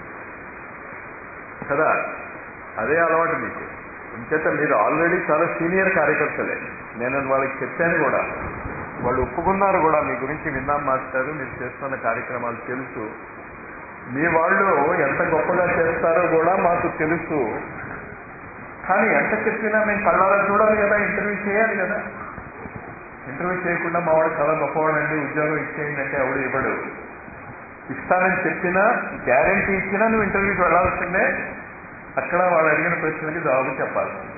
A: కదా అదే అలవాటు మీకు ఇంచేత మీరు ఆల్రెడీ చాలా సీనియర్ కార్యకర్తలే నేను అది వాళ్ళకి చెప్పాను కూడా వాళ్ళు ఒప్పుకున్నారు కూడా మీ గురించి విన్నాం మాస్టారు మీరు చేస్తున్న కార్యక్రమాలు తెలుసు మీ వాళ్ళు ఎంత గొప్పగా చేస్తారో కూడా మాకు తెలుసు కానీ ఎంత చెప్పినా మేము కళ్ళారా చూడాలి కదా ఇంటర్వ్యూ చేయాలి కదా ఇంటర్వ్యూ చేయకుండా మా వాడు చాలా గొప్పవాడండి ఉద్యోగం ఇచ్చేయండి అంటే ఎవడు ఇవ్వడు ఇస్తానని చెప్పినా గ్యారంటీ ఇచ్చినా నువ్వు ఇంటర్వ్యూకి వెళ్ళాల్సిందే అక్కడ వాళ్ళు అడిగిన ప్రశ్నలకి జవాబు చెప్పాల్సిందే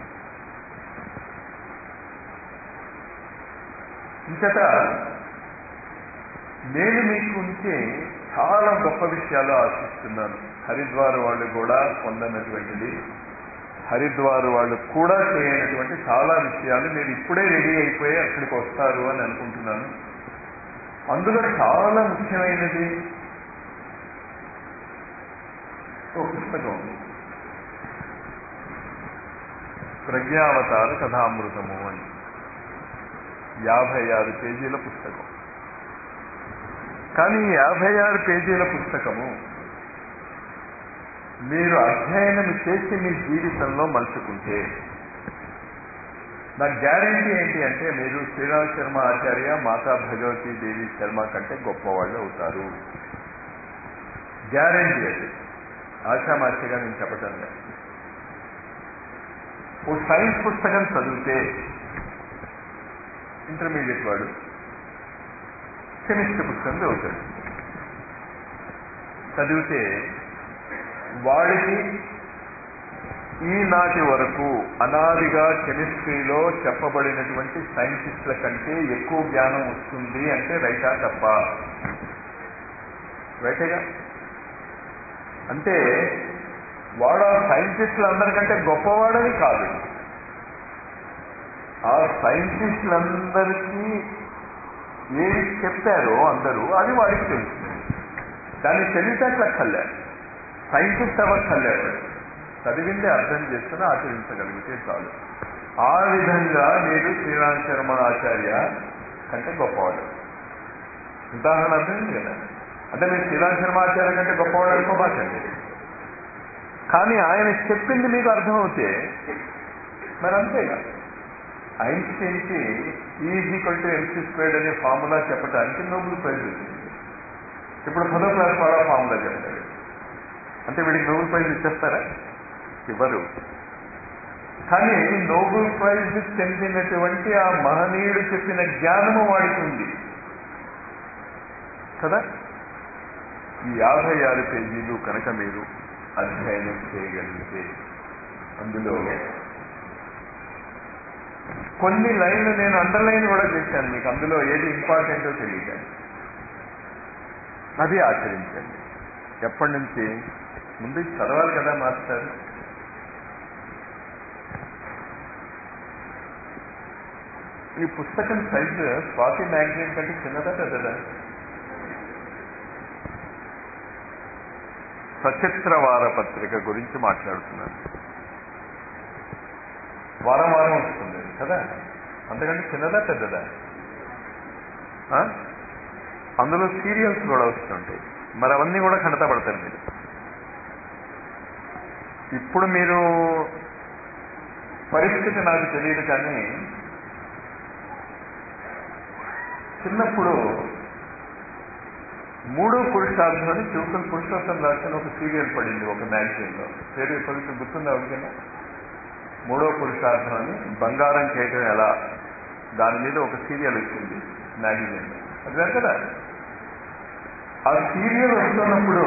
A: ఇంకట నేను మీకు ఉంచి చాలా గొప్ప విషయాలు ఆశిస్తున్నాను హరిద్వార్ వాళ్ళు కూడా పొందనటువంటిది హరిద్వార్ వాళ్ళు కూడా చేయనటువంటి చాలా విషయాలు మీరు ఇప్పుడే రెడీ అయిపోయి అక్కడికి వస్తారు అని అనుకుంటున్నాను అందులో చాలా ముఖ్యమైనది ఒక పుస్తకం ఉంది ప్రజ్ఞావతార కథామృతము అని యాభై ఆరు పేజీల పుస్తకం కానీ ఈ యాభై ఆరు పేజీల పుస్తకము మీరు అధ్యయనం చేసి మీ జీవితంలో మలుచుకుంటే నా గ్యారంటీ ఏంటి అంటే మీరు శ్రీరామ్ శర్మ ఆచార్య మాతా భగవతీ దేవి శర్మ కంటే గొప్పవాళ్ళు అవుతారు గ్యారంటీ అది ఆశామాషిగా నేను చెప్పటం లేదు ఓ సైన్స్ పుస్తకం చదివితే ఇంటర్మీడియట్ వాడు కెమిస్ట్రీ పుస్తకం చదువుతాడు చదివితే వాడికి ఈనాటి వరకు అనాదిగా కెమిస్ట్రీలో చెప్పబడినటువంటి సైంటిస్టుల కంటే ఎక్కువ జ్ఞానం వస్తుంది అంటే రైటా తప్ప రైటేగా అంటే వాడు ఆ సైంటిస్టులందరికంటే గొప్పవాడని కాదు ఆ సైంటిస్టులందరికీ ఏది చెప్పారో అందరూ అది వాడికి తెలుసు దాన్ని తెలివితేటలక్కర్లే సైంటిస్ట్ అవ్వక్కర్లేదు చదివిందే అర్థం చేసుకుని ఆచరించగలిగితే చాలు ఆ విధంగా మీరు శ్రీరామ్ శర్మ ఆచార్య కంటే గొప్పవాడు ఉదాహరణ అర్థమైంది కదా అంటే మీరు శ్రీరామ్ శర్మ ఆచార్య కంటే గొప్పవాడు అనుకోబాకండి కానీ ఆయన చెప్పింది మీకు అర్థమవుతే మరి అంతేగా ఐన్స్టీన్కి ఈజీక్వల్ టు ఎంసీ స్క్వేర్డ్ అనే ఫార్ములా చెప్పడానికి నోబుల్ ప్రైజ్ వచ్చింది ఇప్పుడు పదో క్లాస్ వాడా ఫార్ములా చెప్తాడు అంటే వీడికి నోబెల్ ప్రైజ్ ఇచ్చేస్తారా ఇవ్వరు కానీ నోబెల్ ప్రైజ్ చెందినటువంటి ఆ మహనీయుడు చెప్పిన జ్ఞానము వాడికి ఉంది కదా ఈ యాభై ఆరు పేజీలు కనుక మీరు అధ్యయనం చేయగలిగితే అందులో కొన్ని లైన్లు నేను అండర్లైన్ కూడా చేశాను మీకు అందులో ఏది ఇంపార్టెంటో తెలియదు అది ఆచరించండి ఎప్పటి నుంచి ముందు చదవాలి కదా మాస్టర్ ఈ పుస్తకం సైజు స్వాతి మ్యాగజైన్ కంటే చిన్నదా పెద్దదా సచిత్ర వార పత్రిక గురించి మాట్లాడుతున్నాను వారం వారం వస్తుంది కదా అంతకంటే చిన్నదా పెద్దదా ఆ? అందులో సీరియల్స్ కూడా వస్తుంటాయి మరి అవన్నీ కూడా కడతపడతారు మీరు ఇప్పుడు మీరు పరిస్థితి నాకు తెలియదు కానీ చిన్నప్పుడు మూడో పురుషార్థం అని చివుకల పురుషోత్తం రాసిన ఒక సీరియల్ పడింది ఒక మ్యాగజైన్లో పేరు ఎప్పటికీ గుర్తుందా ఎవరికైనా మూడో పురుషార్థం అని బంగారం చేయటం ఎలా దాని మీద ఒక సీరియల్ వచ్చింది మ్యాగజైన్ అది కదా ఆ సీరియల్ వస్తున్నప్పుడు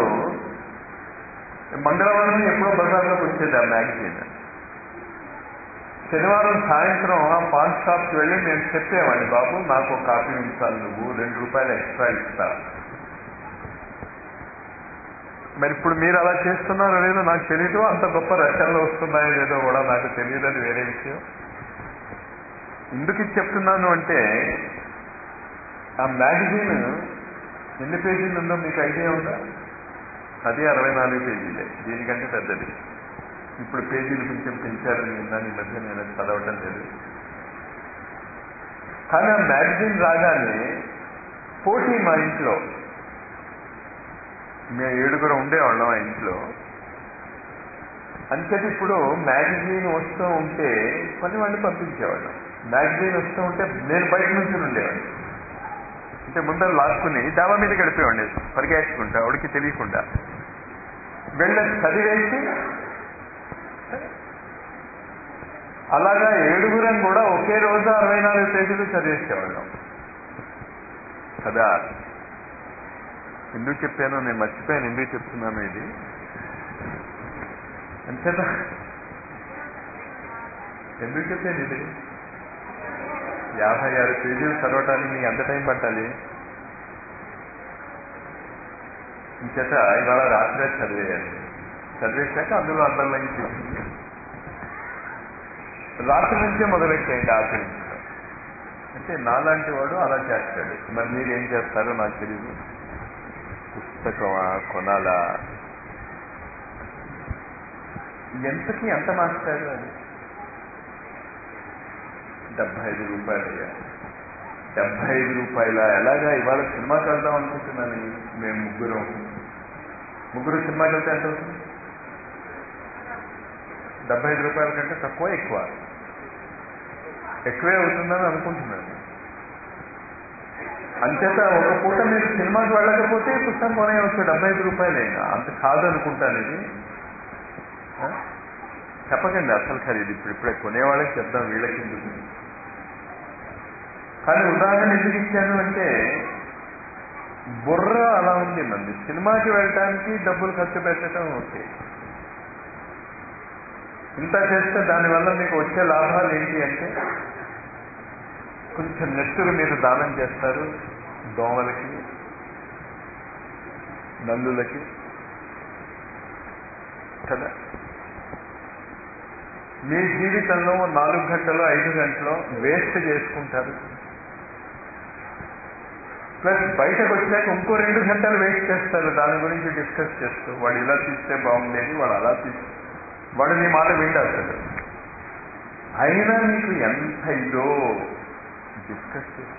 A: మంగళవారం ఎప్పుడో బజార్లోకి వచ్చేది ఆ మ్యాగజైన్ శనివారం సాయంత్రం ఆ పాన్ షాప్కి వెళ్ళి మేము చెప్పేవాడిని బాబు నాకు ఒక కాపీ ఉంచాలి నువ్వు రెండు రూపాయలు ఎక్స్ట్రా ఇస్తా మరి ఇప్పుడు మీరు అలా చేస్తున్నారో లేదో నాకు తెలియదు అంత గొప్ప రచనలు వస్తున్నాయో లేదో కూడా నాకు తెలియదు అది వేరే విషయం ఎందుకు ఇది చెప్తున్నాను అంటే ఆ మ్యాగజైన్ ఎన్ని పేజీలు ఉందో మీకు ఐడియా ఉందా అది అరవై నాలుగు పేజీలే దీనికంటే పెద్దది ఇప్పుడు పేజీలు కొంచెం పెంచారని విన్నాను ఈ మధ్య నేను అది చదవటం లేదు కానీ ఆ మ్యాగజైన్ రాగానే పోటీ మా ఇంట్లో మేము ఏడుగురు ఉండేవాళ్ళం ఆ ఇంట్లో అంతటి ఇప్పుడు మ్యాగజైన్ వస్తూ ఉంటే పని వాడిని పంపించేవాళ్ళం మ్యాగజైన్ వస్తూ ఉంటే నేను బయట నుంచి ఉండేవాడిని అంటే ముందర లాక్కుని డాబా మీద గడిపేవాడిని పరిగెట్టుకుంటా వాడికి తెలియకుండా వెళ్ళ చదివేసి అలాగా ఏడుగురం కూడా ఒకే రోజు అరవై నాలుగు పేజీలు చదివేసేవాళ్ళం కదా ఎందుకు చెప్పానో నేను మర్చిపోయాను ఎందుకు చెప్తున్నాను ఇది అంతేనా ఎందుకు చెప్పాను ఇది యాభై ఆరు పేజీలు చదవటానికి మీకు ఎంత టైం పట్టాలి ఇంచేత ఇవాళ రాత్రి చదివేయాలి చదివేశాక అందులో అండర్లైన్ చేసింది రాత్రి నుంచే మొదలెట్టేయండి ఆచరించడం అంటే నాలాంటి వాడు అలా చేస్తాడు మరి మీరు ఏం చేస్తారో నాకు తెలియదు పుస్తకమా కొనాలా ఎంతకి ఎంత మాస్టారు అది డెబ్బై ఐదు రూపాయలు అయ్యా డెబ్బై ఐదు రూపాయల ఎలాగా ఇవాళ సినిమాకి వెళ్దాం అనుకుంటున్నాను మేము ముగ్గురం ముగ్గురు సినిమాకి వెళ్తే ఎంత అవుతుంది డెబ్బై ఐదు రూపాయల కంటే తక్కువ ఎక్కువ ఎక్కువే అవుతుందని అనుకుంటున్నాను అంచేత ఒక పూట మీరు సినిమాకి వెళ్ళకపోతే పుస్తకం కొనేయవచ్చు డెబ్బై ఐదు రూపాయలైనా అంత కాదు అనుకుంటాను ఇది ఆ? చెప్పకండి అసలు ఖరీదు ఇప్పుడు ఇప్పుడే కొనేవాళ్ళకి చెప్దాం వీళ్ళకి ఎందుకు కానీ ఉదాహరణ ఎందుకు ఇచ్చాను అంటే బుర్ర అలా ఉంది మంది సినిమాకి వెళ్ళటానికి డబ్బులు ఖర్చు పెట్టడం ఓకే ఇంత చేస్తే దానివల్ల మీకు వచ్చే లాభాలు ఏంటి అంటే కొంచెం నెత్తురు మీరు దానం చేస్తారు దోమలకి నల్లులకి కదా మీ జీవితంలో నాలుగు గంటలు ఐదు గంటలు వేస్ట్ చేసుకుంటారు ప్లస్ బయటకు వచ్చాక ఇంకో రెండు గంటలు వేస్ట్ చేస్తారు దాని గురించి డిస్కస్ చేస్తూ వాడు ఇలా తీస్తే బాగుండేది వాడు అలా తీస్తే వాడు నీ మాట వింటాడు అయినా మీకు ఎంత ఇదో డిస్కస్ చేస్తూ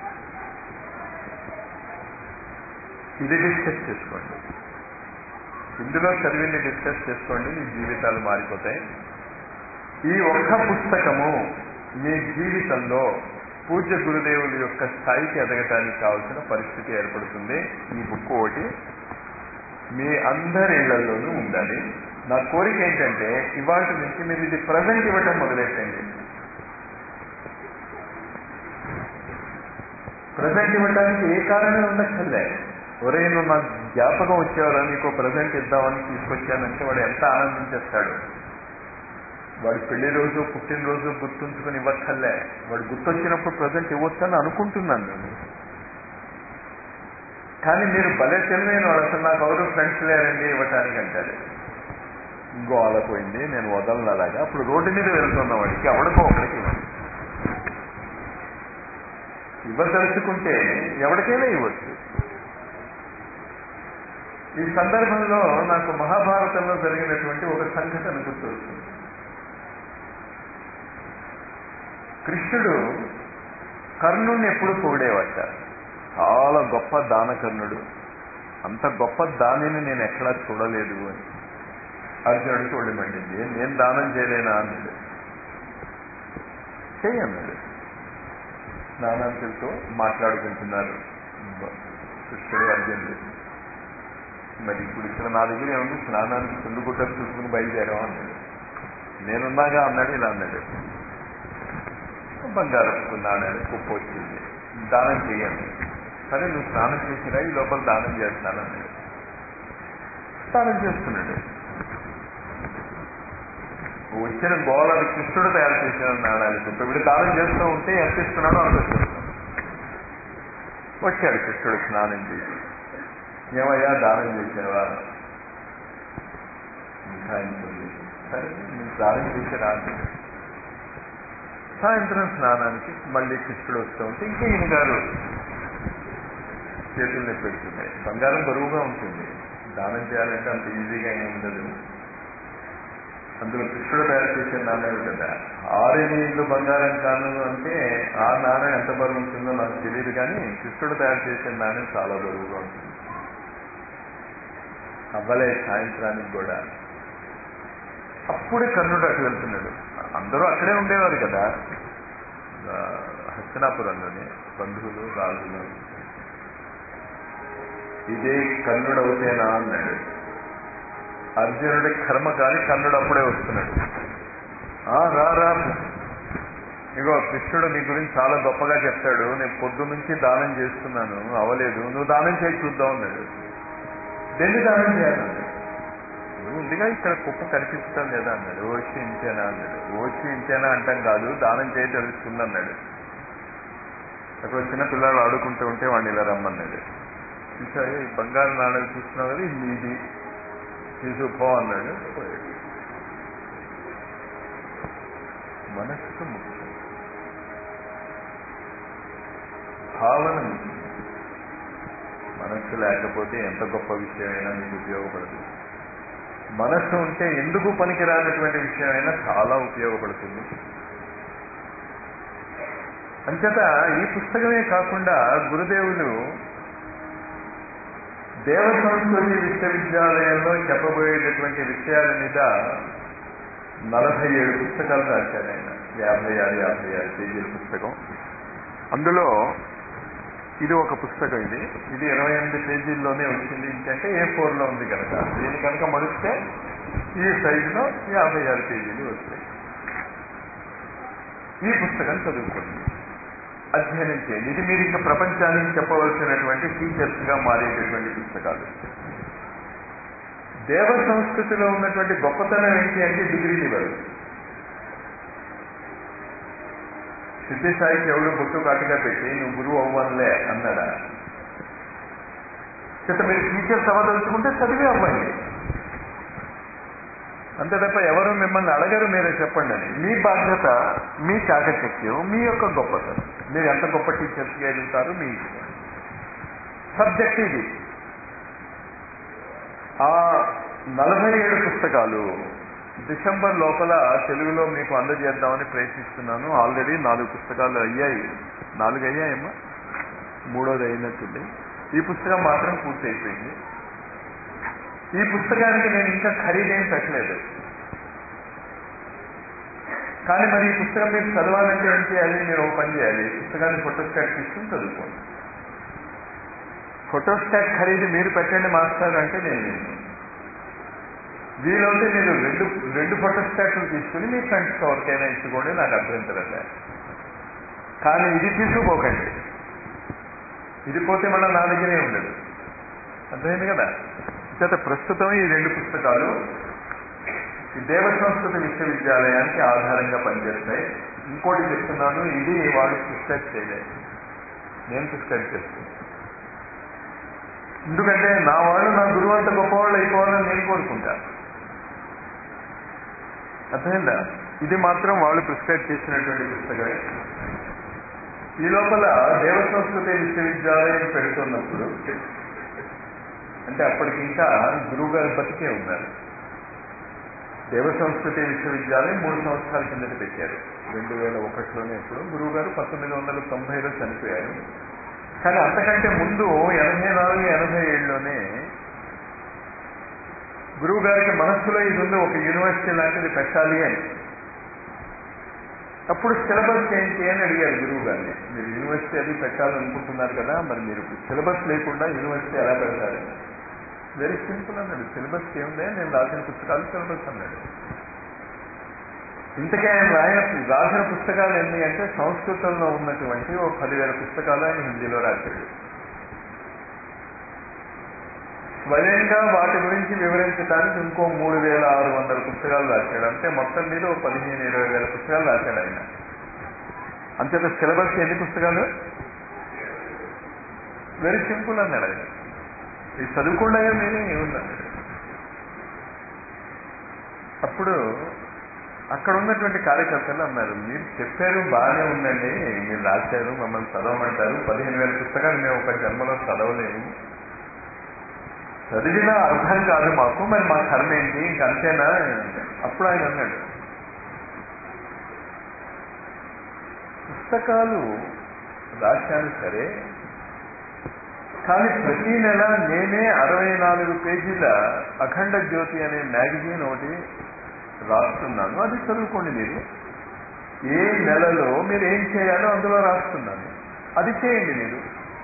A: ఇది డిస్కస్ చేసుకోండి ఇందులో చదివింది డిస్కస్ చేసుకోండి మీ జీవితాలు మారిపోతాయి ఈ ఒక్క పుస్తకము మీ జీవితంలో పూజ్య గురుదేవుల యొక్క స్థాయికి ఎదగటానికి కావాల్సిన పరిస్థితి ఏర్పడుతుంది ఈ బుక్ ఒకటి మీ అందరి ఇళ్లలోనూ ఉండాలి నా కోరిక ఏంటంటే ఇవాటి నుంచి మీరు ఇది ప్రజెంట్ ఇవ్వటం మొదలెట్టండి ప్రజెంట్ ఇవ్వడానికి ఏ కారణం ఉండక్కర్లే ఒరే నువ్వు నాకు జ్ఞాపకం వచ్చేవారా నీకు ప్రజెంట్ ఇద్దామని తీసుకొచ్చానంటే వాడు ఎంత ఆనందించేస్తాడు వాడి పెళ్లి రోజు పుట్టినరోజు గుర్తుంచుకొని ఇవ్వక్కర్లే వాడు గుర్తొచ్చినప్పుడు ప్రజెంట్ ఇవ్వచ్చని అనుకుంటున్నాను నేను కానీ మీరు భలే తెలివైన వాడు అసలు నాకు ఎవరు ఫ్రెండ్స్ లేరండి ఇవ్వటానికి అంటారు ఇంకో పోయింది నేను వదలను అలాగా అప్పుడు రోడ్డు మీద వెళ్తున్న వాడికి ఎవడికో ఒకడికి ఇవ్వండి ఇవ్వదలుచుకుంటే ఎవరికైనా ఇవ్వచ్చు ఈ సందర్భంలో నాకు మహాభారతంలో జరిగినటువంటి ఒక సంఘటన గుర్తొస్తుంది కృష్ణుడు కర్ణుడిని ఎప్పుడు పొగిడేవట చాలా గొప్ప దానకర్ణుడు అంత గొప్ప దానిని నేను ఎక్కడా చూడలేదు అని అర్జునుడు చూడమండింది నేను దానం చేయలేనా అన్నాడు చేయన్నాడు స్నానాంతులతో మాట్లాడుకుంటున్నారు కృష్ణుడు అర్జునుడు మరి ఇప్పుడు ఇక్కడ నా దగ్గర ఏముంది స్నానానికి చుండు గుట్టలు చూసుకుని బయలుదేరాం అన్నాడు నేనున్నాగా అన్నాడు ఇలా అన్నాడు బంగారం నాణ్యాలు కుప్ప వచ్చింది దానం చేయండి సరే నువ్వు స్నానం చేసిరా ఈ లోపల దానం చేస్తానన్నాడు స్నానం చేస్తున్నాడు వచ్చిన గోళాలు కృష్ణుడు తయారు చేసిన నాణాలు కుప్ప వీడు దానం చేస్తూ ఉంటే ఎంత ఇస్తున్నాడో అంత ఇస్తున్నాడు వచ్చాడు కృష్ణుడు స్నానం చేసి ఏమయ్యా దానం చేసావా సాయంత్రం సరే మీరు స్నానం చేసి రాదు సాయంత్రం స్నానానికి మళ్ళీ కృష్ణుడు వస్తూ ఉంటే ఇంకా ఈయన గారు చేతులు నొప్పి పెడుతున్నాయి బంగారం బరువుగా ఉంటుంది దానం చేయాలంటే అంత ఈజీగా ఏమి ఉండదు అందులో కృష్ణుడు తయారు చేసే నాణ్యం కదా ఆరేనీళ్ళు బంగారం కాను అంటే ఆ నాణ్యం ఎంత బరువు ఉంటుందో నాకు తెలియదు కానీ కృష్ణుడు తయారు చేసే నాణ్యం చాలా బరువుగా ఉంటుంది అవ్వలే సాయంత్రానికి కూడా అప్పుడే కర్ణుడు అటు వెళ్తున్నాడు అందరూ అక్కడే ఉండేవారు కదా ఆ, హస్తినాపురంలోనే బంధువులు రాజులు ఇదే కర్ణుడు అవుతేనా అన్నాడు అర్జునుడి కర్మ కానీ కర్ణుడు అప్పుడే వస్తున్నాడు ఆ, రా రా ఇగో కృష్ణుడు నీ గురించి చాలా గొప్పగా చెప్తాడు నేను పొద్దు నుంచి దానం చేస్తున్నాను అవలేదు నువ్వు దానం చేసి చూద్దాం అన్నాడు దేన్ని దానం చేయాలన్నాడు నువ్వు ఉందిగా ఇక్కడ కుప్ప కనిపిస్తాం లేదా అన్నాడు ఓచి ఇంతేనా అన్నాడు ఓచి ఇంతేనా అంటాం కాదు దానం చేయి తెలుస్తుంది అన్నాడు అక్కడ చిన్న పిల్లలు ఆడుకుంటూ ఉంటే వాడిని ఇలా రమ్మన్నాడు చూసావు ఈ బంగారు నాణ్యం చూస్తున్నావు కదా ఇది నీది తీసుకుపో అన్నాడు పోయాడు మనస్సు ముఖ్యం భావన ముఖ్యం మనస్సు లేకపోతే ఎంత గొప్ప విషయమైనా మీకు ఉపయోగపడదు మనస్సు ఉంటే ఎందుకు పనికిరానటువంటి విషయమైనా చాలా ఉపయోగపడుతుంది అంచేత ఈ పుస్తకమే కాకుండా గురుదేవులు దేవ సంస్కృతి విశ్వవిద్యాలయంలో చెప్పబోయేటటువంటి విషయాల మీద నలభై ఏడు పుస్తకాలు రాశారు ఆయన యాభై ఆరు యాభై ఆరు పేజీల పుస్తకం అందులో ఇది ఒక పుస్తకం ఇది ఇది ఇరవై ఎనిమిది పేజీల్లోనే వచ్చింది ఇంకంటే ఏ ఫోర్లో ఉంది కనుక దీని కనుక మలిస్తే ఈ సైజులో యాభై ఆరు పేజీలు వస్తాయి ఈ పుస్తకం చదువుకోండి అధ్యయనం చేయండి ఇది మీరు ఇంకా ప్రపంచానికి చెప్పవలసినటువంటి టీచర్స్ గా మారేటటువంటి పుస్తకాలు దేవ సంస్కృతిలో ఉన్నటువంటి గొప్పతనం ఏంటి అంటే డిగ్రీలు ఇవ్వరు సిద్ధిసాయికి ఎవడు బొట్టు కాటుగా పెట్టి నువ్వు గురువు అవ్వాలే అన్నాడా చేత మీరు టీచర్స్ అవ్వదలుచుకుంటే చదివే అవ్వండి అంతే తప్ప ఎవరు మిమ్మల్ని అడగరు మీరే చెప్పండి అని మీ బాధ్యత మీ చాకచక్యం మీ యొక్క గొప్పతనం మీరు ఎంత గొప్ప టీచర్స్ ఎదుగుతారు మీ ఇష్టం. సబ్జెక్ట్ ఇది ఆ నలభై ఏడు పుస్తకాలు డిసెంబర్ లోపల తెలుగులో మీకు అందజేద్దామని ప్రయత్నిస్తున్నాను ఆల్రెడీ నాలుగు పుస్తకాలు అయ్యాయి నాలుగు అయ్యాయమ్మా మూడోది అయినట్టుంది ఈ పుస్తకం మాత్రం పూర్తి అయిపోయింది ఈ పుస్తకానికి నేను ఇంకా ఖరీదేం పెట్టలేదు కానీ మరి ఈ పుస్తకం మీరు చదవాలంటే ఏం చేయాలి మీరు ఒక పని చేయాలి ఈ పుస్తకాన్ని ఫోటోస్టాట్ తీసుకుని చదువుకోండి ఫోటోస్టాట్ ఖరీదు మీరు పెట్టండి మాస్టర్ అంటే నేను లేను. వీలైతే మీరు రెండు రెండు ఫోటోస్టాట్లు తీసుకుని మీ ఫ్రెండ్స్ ఎవరికైనా ఇచ్చుకోండి నాకు అభ్యంతరం లేదు కానీ ఇది తీసుకుపోకండి ఇది పోతే మళ్ళీ నా దగ్గరే ఉండదు అర్థమైంది కదా చేత ప్రస్తుతం ఈ రెండు పుస్తకాలు ఈ దేవ సంస్కృతి విశ్వవిద్యాలయానికి ఆధారంగా పనిచేస్తాయి ఇంకోటి చెప్తున్నాను ఇది వాళ్ళు ప్రిస్క్రైబ్ చేయలేదు నేను ప్రిస్క్రైబ్ చేస్తున్నాను ఎందుకంటే నా వాళ్ళు నా గురువు అంత గొప్పవాళ్ళు అయిపోవాలని నేను కోరుకుంటా అర్థమైందా ఇది మాత్రం వాళ్ళు ప్రిస్క్రైబ్ చేసినటువంటి పుస్తకమే ఈ లోపల దేవ సంస్కృతి విశ్వవిద్యాలయం పెడుతున్నప్పుడు అంటే అప్పటికి ఇంకా గురువు గారు బతికే ఉన్నారు దేవ సంస్కృతి విశ్వవిద్యాలయం మూడు సంవత్సరాల కిందట పెట్టారు రెండు వేల ఒకటిలోనే ఎప్పుడు గురువు గారు పంతొమ్మిది వందల తొంభైలో చనిపోయారు కానీ అంతకంటే ముందు ఎనభై నాలుగు ఎనభై ఏడులోనే గురువు గారికి మనస్సులో ఇది ఉంది ఒక యూనివర్సిటీ లాంటిది పెట్టాలి అని అప్పుడు సిలబస్ ఏంటి అని అడిగారు గురువు గారిని మీరు యూనివర్సిటీ అది పెట్టాలనుకుంటున్నారు కదా మరి మీరు సిలబస్ లేకుండా యూనివర్సిటీ ఎలా పెడతారు వెరీ సింపుల్ అన్నాడు సిలబస్ ఏముందే నేను రాసిన పుస్తకాలు సిలబస్ అన్నాడు ఇంతకే ఆయన రాయ రాసిన పుస్తకాలు ఎన్ని అంటే సంస్కృతంలో ఉన్నటువంటి ఓ పదివేల పుస్తకాలు ఆయన హిందీలో రాశాడు స్వయంగా వాటి గురించి వివరించడానికి ఇంకో మూడు వేల ఆరు వందల పుస్తకాలు రాశాడు అంటే మొత్తం మీద ఓ పదిహేను ఇరవై వేల పుస్తకాలు రాశాడు ఆయన అంతేత సిలబస్ ఎన్ని పుస్తకాలు వెరీ సింపుల్ అన్నాడు ఆయన ఇది చదువుకుండా మీరే ఏముందన్నాడు అప్పుడు అక్కడ ఉన్నటువంటి కార్యకర్తలు అన్నారు మీరు చెప్పారు బాగానే ఉందండి మీరు రాశారు మమ్మల్ని చదవమంటారు పదిహేను వేల పుస్తకాలు మేము ఒక జన్మలో చదవలేము చదివినా అర్థం కాదు మాకు మరి మా కర్మ ఏంటి ఇంకంతేనా అప్పుడు ఆయన అన్నాడు పుస్తకాలు రాశాను సరే కానీ ప్రతి నెల నేనే అరవై నాలుగు పేజీల అఖండ జ్యోతి అనే మ్యాగజైన్ ఒకటి రాస్తున్నాను అది చదువుకోండి మీరు ఏ నెలలో మీరు ఏం చేయాలో అందులో రాస్తున్నాను అది చేయండి మీరు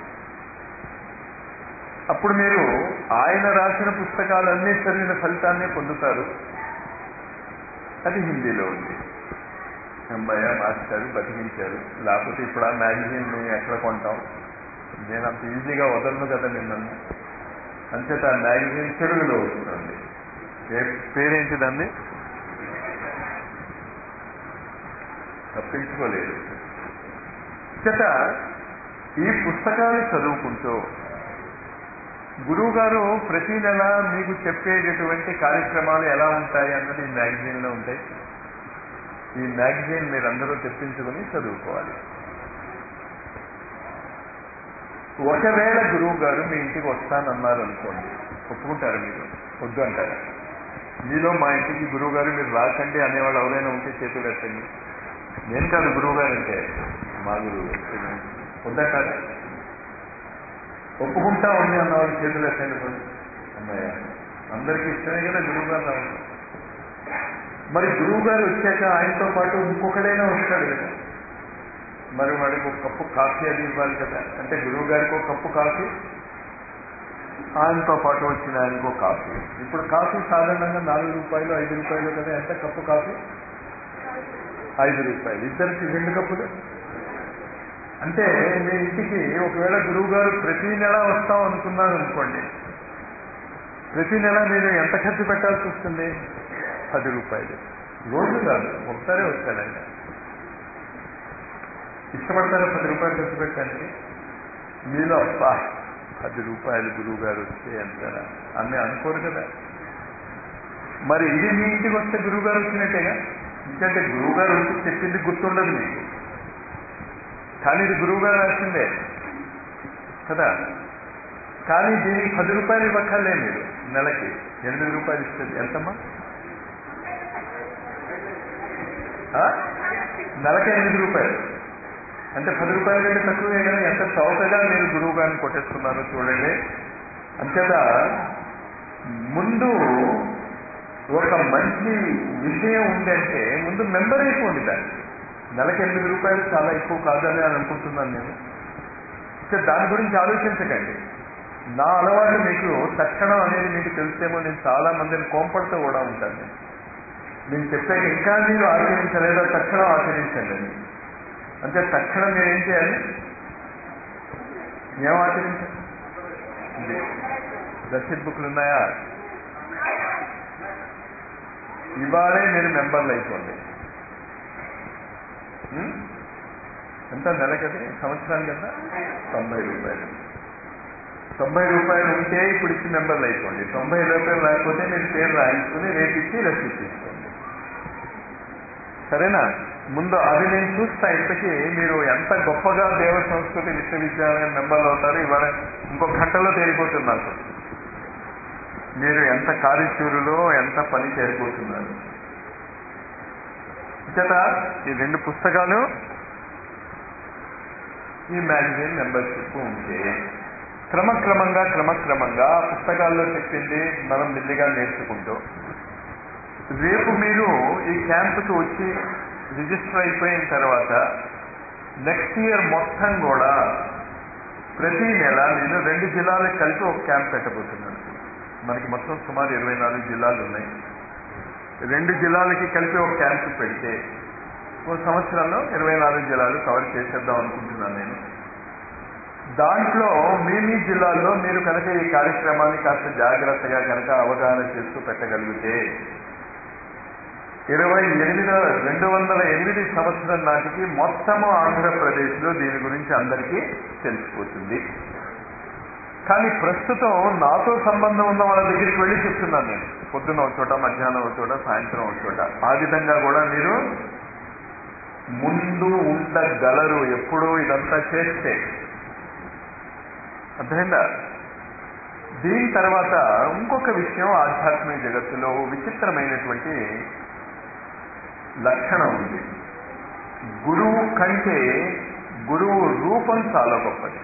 A: అప్పుడు మీరు ఆయన రాసిన పుస్తకాలన్నీ చదివిన ఫలితాన్ని పొందుతారు అది హిందీలో ఉంది అమ్మాయ మాస్టారు బతికించారు లేకపోతే ఇప్పుడు ఆ మ్యాగజైన్ ఎక్కడ కొంటాం నేను అంత ఈజీగా వదలను కదా నిన్నను అంచేత ఆ మ్యాగజైన్ తెలుగులో వస్తుంది ఏ పేరేంటి దాన్ని తప్పించుకోలేదు చేత ఈ పుస్తకాలు చదువుకుంటూ గురువు గారు ప్రతి నెల మీకు చెప్పేటటువంటి కార్యక్రమాలు ఎలా ఉంటాయి అన్నది ఈ మ్యాగజైన్లో ఉంటాయి ఈ మ్యాగజైన్ మీరు అందరూ తెప్పించుకొని చదువుకోవాలి ఒకవేళ గురువు గారు మీ ఇంటికి వస్తానన్నారు అనుకోండి ఒప్పుకుంటారు మీరు వద్దు అంటారు మీలో మా ఇంటికి గురువు గారు మీరు రాకండి అనేవాళ్ళు ఎవరైనా ఉంటే చేతులు ఎత్తండి నేను కాదు గురువు గారు అంటే మా గురువు గారు వద్దంటారా ఒప్పుకుంటా ఉంది అన్నవాళ్ళు చేతులు ఎత్తండి పోయి అన్నయ్య అందరికీ ఇష్టమే కదా గురువు గారు రావడం మరి గురువు గారు వచ్చాక ఆయనతో పాటు ఇంకొకడైనా వస్తాడు కదా మరి వాడికి ఒక కప్పు కాఫీ అది ఇవ్వాలి కదా అంటే గురువు గారికి ఒక కప్పు కాఫీ ఆయనతో పాటు వచ్చిన ఆయనకు ఒక కాఫీ ఇప్పుడు కాఫీ సాధారణంగా నాలుగు రూపాయలు ఐదు రూపాయలు కదా ఎంత కప్పు కాఫీ ఐదు రూపాయలు ఇద్దరికి రెండు కప్పులు అంటే మీ ఇంటికి ఒకవేళ గురువు గారు ప్రతి నెల వస్తాం అనుకున్నారు అనుకోండి ప్రతి నెల మీరు ఎంత ఖర్చు పెట్టాల్సి వస్తుంది పది రూపాయలు రోజు కాదు ఒకసారి వస్తాడండి ఇష్టపడతారా పది రూపాయలు ఖర్చు పెట్టడానికి మీలో అబ్బా పది రూపాయలు గురువు గారు వస్తే అంటారా అని అనుకోరు కదా మరి ఇది మీ ఇంటికి వస్తే గురువు గారు వచ్చినట్టేగా ఎందుకంటే గురువు గారు వచ్చి చెప్పింది గుర్తుండదు మీకు కానీ ఇది గురువు గారు రాసిందే కదా కానీ దీనికి పది రూపాయలు ఇవ్వక్కర్లే మీరు నెలకి ఎనిమిది రూపాయలు ఇస్తుంది ఎంతమ్మా నెలకి ఎనిమిది రూపాయలు అంటే పది రూపాయల కంటే తక్కువే కానీ ఎంత చౌకగా మీరు గురువు గారిని కొట్టేస్తున్నారో చూడండి అంతేత ముందు ఒక మంచి విషయం ఉందంటే ముందు మెంబర్ అయిపోండి దానికి నెలకి ఎనిమిది రూపాయలు చాలా ఎక్కువ కాదని అని అనుకుంటున్నాను నేను ఇక దాని గురించి ఆలోచించకండి నా అలవాటు మీకు తక్షణం అనేది మీకు తెలిసేమో నేను చాలా మందిని కోంపడుతూ కూడా ఉంటాను నేను నేను చెప్పాక ఇంకా మీరు ఆచరించలేదో తక్షణం ఆచరించండి అని అంటే తక్షణం మీరు ఏం చేయాలి ఏం ఆచరించాలి రసీద్ బుక్లు ఉన్నాయా ఇవాళే మీరు మెంబర్లు అయిపోండి ఎంత నెలకది సంవత్సరానికి కదా తొంభై రూపాయలు తొంభై రూపాయలు ఉంటే ఇప్పుడు ఇచ్చి మెంబర్లు అయిపోండి తొంభై రూపాయలు రాకపోతే మీరు పేరు రాయించుకుని రేపు ఇచ్చి రసీదు తీసుకోండి సరేనా ముందు అది నేను చూస్తా ఇంతకీ మీరు ఎంత గొప్పగా దేవ సంస్కృతి విశ్వవిద్యాలయం మెంబర్లు అవుతారు ఇవాళ ఇంకో గంటలో తేలిపోతుంది నాకు మీరు ఎంత కార్యచూరులో ఎంత పని చేరిపోతున్నారు చేత ఈ రెండు పుస్తకాలు ఈ మ్యాగజైన్ మెంబర్షిప్ ఉంటే క్రమక్రమంగా క్రమక్రమంగా పుస్తకాల్లో చెప్పింది మనం మెల్లిగా నేర్చుకుంటూ రేపు మీరు ఈ క్యాంపుకి వచ్చి రిజిస్టర్ అయిపోయిన తర్వాత నెక్స్ట్ ఇయర్ మొత్తం కూడా ప్రతి నెల నేను రెండు జిల్లాలకు కలిపి ఒక క్యాంప్ పెట్టబోతున్నాను మనకి మొత్తం సుమారు ఇరవై నాలుగు జిల్లాలు ఉన్నాయి రెండు జిల్లాలకి కలిపి ఒక క్యాంప్ పెడితే ఒక సంవత్సరంలో ఇరవై నాలుగు జిల్లాలు కవర్ చేసేద్దాం అనుకుంటున్నాను నేను దాంట్లో మీ మీ జిల్లాల్లో మీరు కనుక ఈ కార్యక్రమాన్ని కాస్త జాగ్రత్తగా కనుక అవగాహన చేస్తూ పెట్టగలిగితే ఇరవై ఎనిమిది రెండు వందల ఎనిమిది సంవత్సరం నాటికి మొత్తము ఆంధ్రప్రదేశ్లో దీని గురించి అందరికీ తెలిసిపోతుంది కానీ ప్రస్తుతం నాతో సంబంధం ఉన్న వాళ్ళ దగ్గరికి వెళ్ళి చెప్తున్నాను నేను పొద్దున్న ఒక చోట మధ్యాహ్నం ఒక చోట సాయంత్రం ఒక చోట ఆ విధంగా కూడా మీరు ముందు ఉండగలరు ఎప్పుడూ ఇదంతా చేస్తే అర్థమైందా దీని తర్వాత ఇంకొక విషయం ఆధ్యాత్మిక జగత్తులో విచిత్రమైనటువంటి లక్షణం ఉంది గురువు కంటే గురువు రూపం చాలా గొప్పది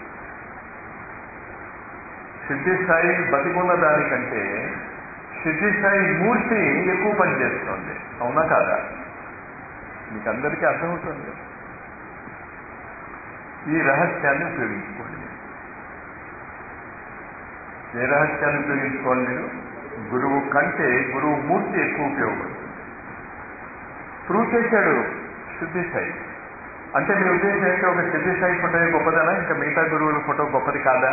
A: సిద్ధి స్థాయి బతికున్న దానికంటే సిద్ధి స్థాయి మూర్తి ఎక్కువ పనిచేస్తుంది అవునా కాదా మీకు అందరికీ అర్థమవుతుంది ఈ రహస్యాన్ని ఉపయోగించుకోండి ఏ రహస్యాన్ని ఉపయోగించుకోవాలి మీరు గురువు కంటే గురువు మూర్తి ఎక్కువ ఉపయోగపడుతుంది ప్రూవ్ చేశాడు సిద్ధి స్థాయి అంటే మీ ఉద్దేశం ఏంటంటే ఒక సిద్ధి స్థాయి ఫోటో గొప్పదనా ఇంకా మిగతా గురువుల ఫోటో గొప్పది కాదా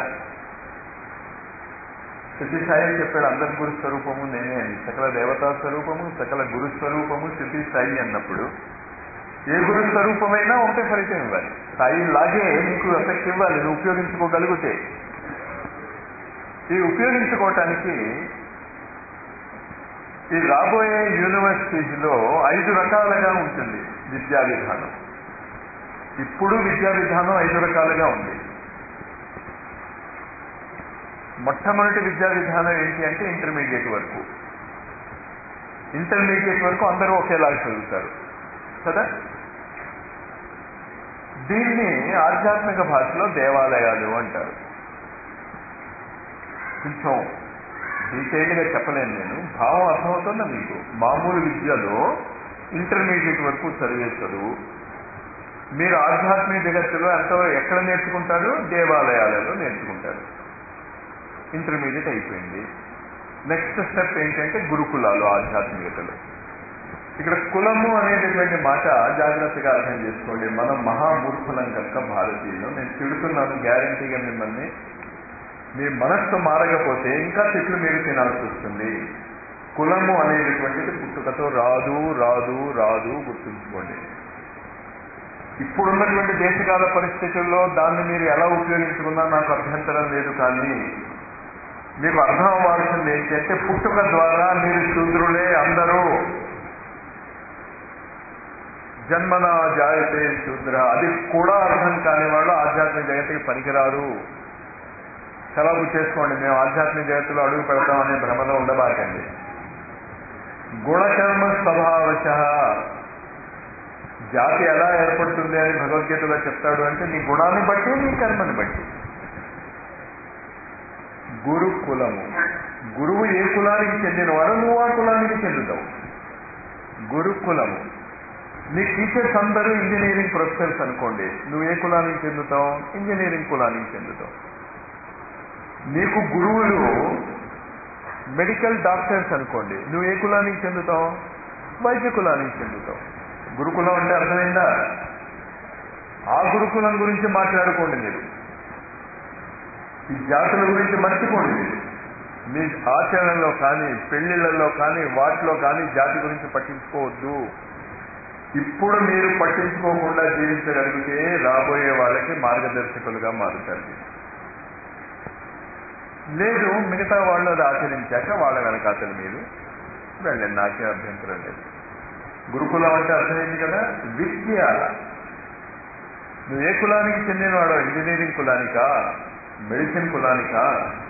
A: సిద్ధి సాయి చెప్పాడు అందరి గురు స్వరూపము నేనే అని సకల దేవతా స్వరూపము సకల గురు స్వరూపము సిద్ధి సాయి అన్నప్పుడు ఏ గురు స్వరూపమైనా ఒకటే ఫలితం ఇవ్వాలి సాయి లాగే నీకు ఎఫెక్ట్ ఇవ్వాలి నువ్వు ఉపయోగించుకోగలిగితే ఈ ఉపయోగించుకోవటానికి ఈ రాబోయే యూనివర్సిటీస్లో ఐదు రకాలుగా ఉంటుంది విద్యా విధానం ఇప్పుడు విద్యా విధానం ఐదు రకాలుగా ఉంది మొట్టమొదటి విద్యా విధానం ఏంటి అంటే ఇంటర్మీడియట్ వరకు ఇంటర్మీడియట్ వరకు అందరూ ఒకేలాగా చదువుతారు కదా దీన్ని ఆధ్యాత్మిక భాషలో దేవాలయాలు అంటారు కొంచెం డీటెయిల్గా చెప్పలేను నేను భావం అర్థమవుతుందా మీకు మామూలు విద్యలో ఇంటర్మీడియట్ వరకు చదివే చదువు మీరు ఆధ్యాత్మిక జగత్తులో ఎంతో ఎక్కడ నేర్చుకుంటారు దేవాలయాలలో నేర్చుకుంటారు ఇంటర్మీడియట్ అయిపోయింది నెక్స్ట్ స్టెప్ ఏంటంటే గురుకులాలు ఆధ్యాత్మికతలు ఇక్కడ కులము అనేటటువంటి మాట జాగ్రత్తగా అర్థం చేసుకోండి మనం మహామూర్ఖులం కనుక భారతీయులు నేను తిడుతున్నాను గ్యారంటీగా మిమ్మల్ని మీ మనస్సు మారకపోతే ఇంకా చెట్లు మీరు తినాల్సి వస్తుంది కులము అనేటటువంటిది పుట్టుకతో రాదు రాదు రాదు గుర్తుంచుకోండి ఇప్పుడున్నటువంటి దేశకాల పరిస్థితుల్లో దాన్ని మీరు ఎలా ఉపయోగించుకున్నా నాకు అభ్యంతరం లేదు కానీ మీకు అర్థం అవ్వాల్సింది ఏంటంటే పుట్టుక ద్వారా మీరు శూద్రులే అందరూ జన్మన జాయతే శూద్ర అది కూడా అర్థం కాని వాళ్ళు ఆధ్యాత్మిక జగత్తుకి పనికిరారు సెలవు చేసుకోండి మేము ఆధ్యాత్మిక జగత్తులో అడుగు పెడతామనే భ్రమలో ఉండబాకండి గుణకర్మ స్వభావశ జాతి ఎలా ఏర్పడుతుంది అని భగవద్గీతలో చెప్తాడు అంటే నీ గుణాన్ని బట్టి నీ కర్మని బట్టి గురు కులము గురువు ఏ కులానికి చెందినవాడో నువ్వు ఆ కులానికి చెందుతావు గురుకులము నీ టీచర్స్ అందరూ ఇంజనీరింగ్ ప్రొఫెసర్స్ అనుకోండి నువ్వు ఏ కులానికి చెందుతావు ఇంజనీరింగ్ కులానికి చెందుతావు నీకు గురువులు మెడికల్ డాక్టర్స్ అనుకోండి నువ్వు ఏ కులానికి చెందుతావు వైద్య కులానికి చెందుతావు గురుకులం అంటే అర్థమైందా ఆ గురుకులం గురించి మాట్లాడుకోండి మీరు ఈ జాతుల గురించి మర్చిపోండి మీరు మీ ఆచరణలో కానీ పెళ్లిళ్లలో కానీ వాటిలో కానీ జాతి గురించి పట్టించుకోవద్దు ఇప్పుడు మీరు పట్టించుకోకుండా జీవించగలిగితే రాబోయే వాళ్ళకి మార్గదర్శకులుగా మారుతారు లేదు మిగతా వాళ్ళు అది ఆచరించాక వాళ్ళ వెనకాతలు మీరు వెళ్ళండి నాకే అభ్యంతరం లేదు గురుకులం అంటే అర్థమైంది కదా విద్య నువ్వు ఏ కులానికి చెందినవాడో ఇంజనీరింగ్ కులానికా మెడిసిన్ కులానికా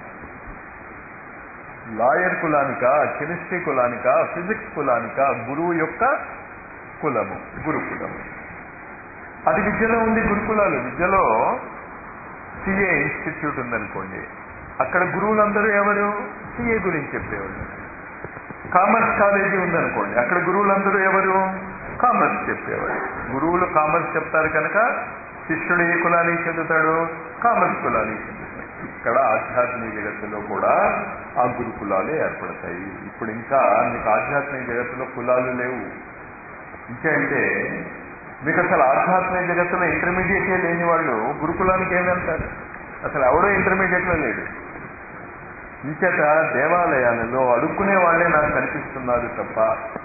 A: లాయర్ కులానికా కెమిస్ట్రీ కులానికా ఫిజిక్స్ కులానికా గురువు యొక్క కులము గురుకులము అది విద్యలో ఉంది గురుకులాలు విద్యలో సిఏ ఇన్స్టిట్యూట్ ఉందనుకోండి అక్కడ గురువులందరూ ఎవరు సిఏ గురించి చెప్పేవాళ్ళు కామర్స్ కాలేజీ ఉందనుకోండి అక్కడ గురువులందరూ ఎవరు కామర్స్ చెప్పేవాడు గురువులు కామర్స్ చెప్తారు కనుక శిష్యుడు ఏ కులానికి చెందుతాడు కామర్స్ కులానికి చెందుతాడు ఇక్కడ ఆధ్యాత్మిక జగత్తులో కూడా ఆ గురుకులాలే ఏర్పడతాయి ఇప్పుడు ఇంకా మీకు ఆధ్యాత్మిక జగత్తులో కులాలు లేవు ఇంకేంటే మీకు అసలు ఆధ్యాత్మిక జగత్తులో ఇంటర్మీడియటే లేని వాళ్ళు గురుకులానికి ఏమి వెళ్తారు అసలు ఎవడో ఇంటర్మీడియట్లో లేడు ఇంచేత దేవాలయాలలో అడుక్కునే వాళ్ళే నాకు కనిపిస్తున్నారు తప్ప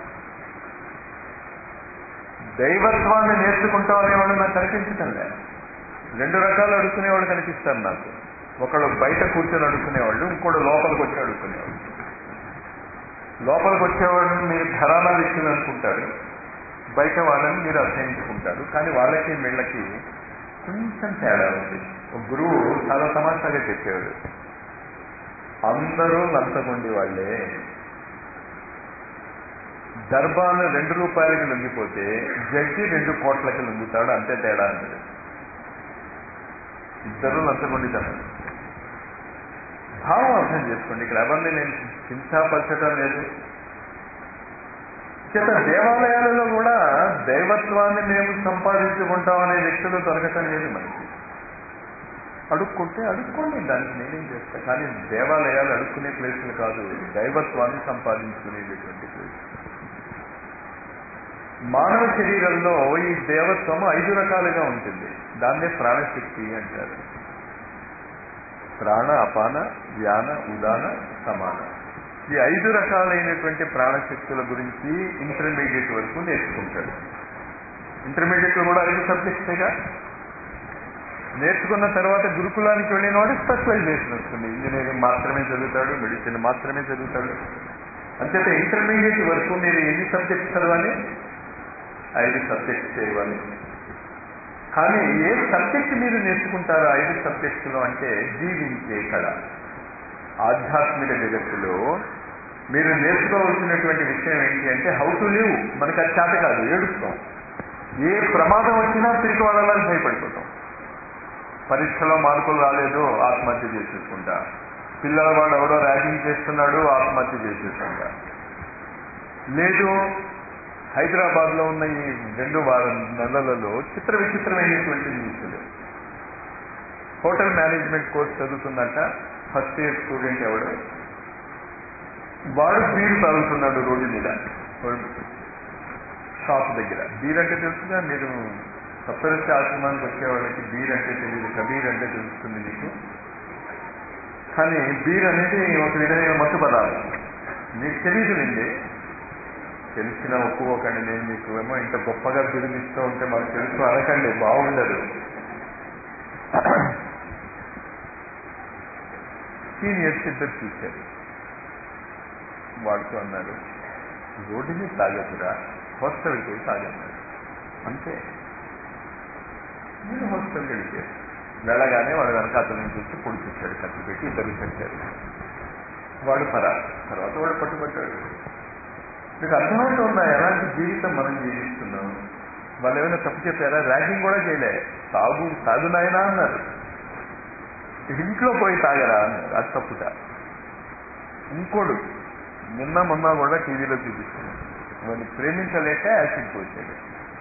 A: దైవత్వాన్ని నేర్చుకుంటాం అనేవాళ్ళు నాకు కనిపించటం లేదు రెండు రకాలు అడుక్కునేవాళ్ళు కనిపిస్తారు నాకు ఒకళ్ళు బయట కూర్చొని అడుక్కునేవాళ్ళు ఇంకోటి లోపలికి వచ్చి అడుక్కునేవాళ్ళు లోపలికి వచ్చేవాళ్ళని మీరు ఘరానా వ్యక్తులు అనుకుంటారు బయట వాళ్ళని మీరు అసహించుకుంటారు కానీ వాళ్ళకి వీళ్ళకి కొంచెం తేడా ఉంది ఒక గురువు చాలా తమాషాగా చెప్పేవాడు అందరూ లంచగొండి వాళ్ళే దర్బాను రెండు రూపాయలకి లొంగిపోతే జడ్జి రెండు కోట్లకి లొంగుతాడు అంతే తేడా అన్నాడు ఇద్దరు లంచగొండితనం భావం అర్థం చేసుకోండి ఇక్కడ ఎవరిని నేను హింసాపరచడం లేదు చేత దేవాలయాలలో కూడా దైవత్వాన్ని మేము సంపాదించుకుంటాం అనే వ్యక్తులు దొరకటం లేదు మనకి అడుక్కుంటే అడుక్కోండి దానికి నేనేం చేస్తా కానీ దేవాలయాలు అడుక్కునే ప్లేసులు కాదు దైవత్వాన్ని సంపాదించుకునేటటువంటి ప్లేస్ మానవ శరీరంలో ఈ దేవత్వం ఐదు రకాలుగా ఉంటుంది దాన్నే ప్రాణశక్తి అంటారు ప్రాణ అపాన వ్యాన ఉదాన సమాన ఈ ఐదు రకాలైనటువంటి ప్రాణశక్తుల గురించి ఇంటర్మీడియట్ వరకు నేర్చుకుంటాడు ఇంటర్మీడియట్ కూడా ఐదు సబ్జెక్ట్సేగా నేర్చుకున్న తర్వాత గురుకులానికి వెళ్ళిన వాడు స్పెషలైజేషన్ వస్తుంది ఇంజనీరింగ్ మాత్రమే చదువుతాడు మెడిసిన్ మాత్రమే చదువుతాడు అంచేత ఇంటర్మీడియట్ వరకు మీరు ఎన్ని సబ్జెక్ట్స్ చదవాలి ఐదు సబ్జెక్ట్స్ చేయాలి కానీ ఏ సబ్జెక్ట్ మీరు నేర్చుకుంటారో ఐదు సబ్జెక్టులో అంటే జీవించే కళ ఆధ్యాత్మిక జగత్తులో మీరు నేర్చుకోవాల్సినటువంటి విషయం ఏంటి అంటే హౌ టు లివ్ మనకు అది చేత కాదు ఏడుస్తాం ఏ ప్రమాదం వచ్చినా తిరిగి వాళ్ళని భయపడిపోతాం పరీక్షలో మార్కులు రాలేదు ఆత్మహత్య చేసేసుకుంటా పిల్లల వాడు ఎవడో ర్యాగింగ్ చేస్తున్నాడు ఆత్మహత్య చేసేసుకుంటా లేదు హైదరాబాద్ లో ఉన్న ఈ రెండు వారం నెలలలో చిత్ర విచిత్రమైనటువంటి న్యూస్లు హోటల్ మేనేజ్మెంట్ కోర్స్ చదువుతున్నట్ట ఫస్ట్ ఇయర్ స్టూడెంట్ ఎవడు వాడు బీరు తాగుతున్నాడు రోడ్డు మీద షాప్ దగ్గర బీర్ అంటే తెలుసుగా మీరు సప్తరస్య ఆశ్రమానికి వచ్చే వాళ్ళకి బీర్ అంటే తెలియదు కబీర్ అంటే తెలుస్తుంది మీకు కానీ బీర్ అనేది ఒక విధమైన మత్తు పదార్థం మీకు తెలియదులేండి తెలిసిన ఒప్పుకోకండి నేను మీకు ఏమో ఇంత గొప్పగా బిరుదిస్తూ ఉంటే మాకు తెలుసు అనకండి బాగుండదు సీనియర్స్ ఇద్దరు చూశారు వాడుతూ అన్నారు రోడ్డుని తాగదురా హాస్టల్కి పోయి తాగన్నారు అంతే నేను హాస్టల్కి వెళ్ళిపోయాను వెళ్ళగానే వాడు వెనక అతను చూసి పొడి చూశాడు కత్తి పెట్టి ఇద్దరు పెట్టారు వాడు పరా తర్వాత వాడు పట్టుబట్టాడు మీకు అర్థమవుతుందా ఎలాంటి జీవితం మనం జీవిస్తున్నాం వాళ్ళు ఏమైనా తప్పు చెప్పారా ర్యాగింగ్ కూడా చేయలే తాగు తాగునాయనా అన్నారు ఇంట్లో పోయి తాగరా అన్నారు అది తప్పుట ఇంకోడు నిన్న మొన్న కూడా టీవీలో చూపిస్తున్నాడు వాడిని ప్రేమించలేక యాసిడ్ పోసాడు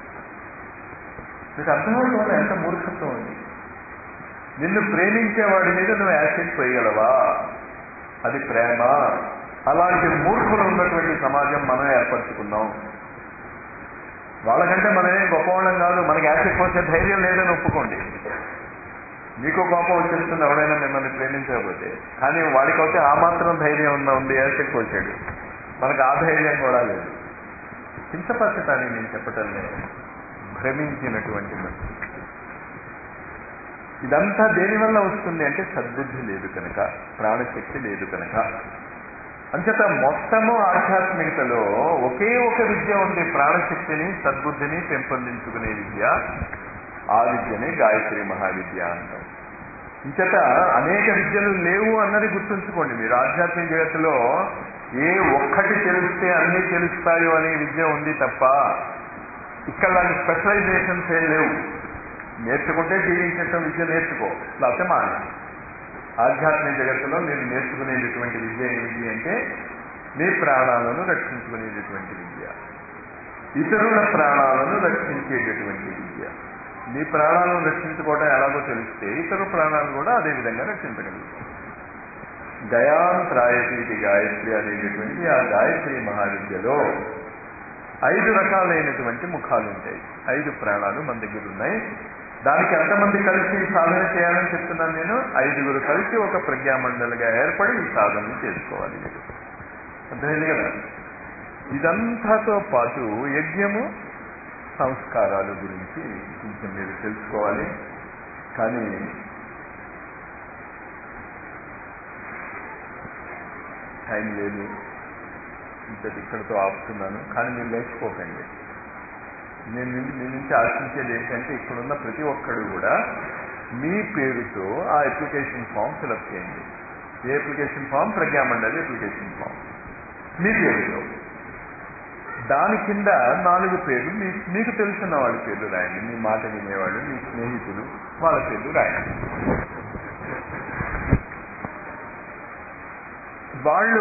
A: మీకు అర్థమవుతుందా ఎంత మూర్ఖత్వం ఉంది నిన్ను ప్రేమించేవాడి మీద నువ్వు యాసిడ్ పోయగలవా అది ప్రేమ అలాంటి మూర్ఖులు ఉన్నటువంటి సమాజం మనం ఏర్పరచుకున్నాం వాళ్ళకంటే మనమేం గొప్పవాళ్ళం కాదు మనకి యాసిడ్ పోసే ధైర్యం లేదని ఒప్పుకోండి మీకు కోపం వచ్చేస్తుంది ఎవడైనా మిమ్మల్ని ప్రేమించకపోతే కానీ వాడికైతే ఆ మాత్రం ధైర్యం ఉన్న ఉంది యాసిడ్ పోసాడు మనకు ఆ ధైర్యం కూడా లేదు చింతపరచటానికి నేను చెప్పటం లేదు భ్రమించినటువంటి మనసు ఇదంతా దేనివల్ల వస్తుంది అంటే సద్బుద్ధి లేదు కనుక ప్రాణశక్తి లేదు కనుక అంచేత మొత్తము ఆధ్యాత్మికతలో ఒకే ఒక విద్య ఉంది ప్రాణశక్తిని సద్బుద్ధిని పెంపొందించుకునే విద్య ఆ విద్యనే గాయత్రి మహావిద్య అంటాం ఇంచేత అనేక విద్యలు లేవు అన్నది గుర్తుంచుకోండి మీరు ఆధ్యాత్మిక జగత్తులో ఏ ఒక్కటి తెలిస్తే అన్నీ తెలుస్తాయో అనే విద్య ఉంది తప్ప ఇక్కడ దాని స్పెషలైజేషన్స్ ఏం లేవు నేర్చుకుంటే జీవించటం విద్య నేర్చుకో లేకపోతే మాన ఆధ్యాత్మిక జగత్తులో మీరు నేర్చుకునేటటువంటి విద్య ఏమిటి అంటే మీ ప్రాణాలను రక్షించుకునేటటువంటి విద్య ఇతరుల ప్రాణాలను రక్షించేటటువంటి విద్య మీ ప్రాణాలను రక్షించుకోవడం ఎలాగో తెలిస్తే ఇతర ప్రాణాలను కూడా అదే విధంగా రక్షించగలుగుతాం గయాంత్రాయతీతి గాయత్రి అనేటటువంటి ఆ గాయత్రి మహావిద్యలో ఐదు రకాలైనటువంటి ముఖాలు ఉంటాయి ఐదు ప్రాణాలు మన దగ్గర ఉన్నాయి దానికి ఎంతమంది కలిసి సాధన చేయాలని చెప్తున్నాను నేను ఐదుగురు కలిసి ఒక ప్రజ్ఞామండలిగా ఏర్పడి ఈ సాధనలు చేసుకోవాలి మీరు అర్థమైంది కదా ఇదంతాతో పాటు యజ్ఞము సంస్కారాల గురించి కొంచెం మీరు తెలుసుకోవాలి కానీ టైం లేదు ఇంతటి ఇక్కడితో ఆపుతున్నాను కానీ మీరు లేచిపోకండి నేను మీ మీ నుంచి ఆశించేది ఏంటంటే ఇక్కడున్న ప్రతి ఒక్కడు కూడా మీ పేరుతో ఆ అప్లికేషన్ ఫామ్ ఫిలప్ చేయండి ఏ అప్లికేషన్ ఫామ్ ప్రజ్ఞామండలి అప్లికేషన్ ఫామ్ మీ పేరుతో దాని కింద నాలుగు పేర్లు మీ మీకు తెలిసిన వాళ్ళ పేర్లు రాయండి మీ మాట వినేవాళ్ళు మీ స్నేహితులు వాళ్ళ పేర్లు రాయండి వాళ్ళు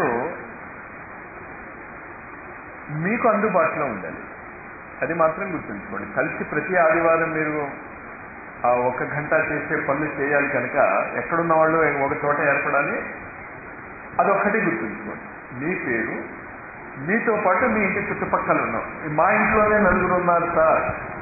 A: మీకు అందుబాటులో ఉండాలి అది మాత్రం గుర్తుంచుకోండి కలిసి ప్రతి ఆదివారం మీరు ఆ ఒక గంట చేసే పనులు చేయాలి కనుక ఎక్కడున్న వాళ్ళు ఒక చోట ఏర్పడాలి అదొక్కటి గుర్తుంచుకోండి మీ పేరు మీతో పాటు మీ ఇంటి చుట్టుపక్కల ఉన్నాం మా ఇంట్లోనే నలుగురు ఉన్నారు సార్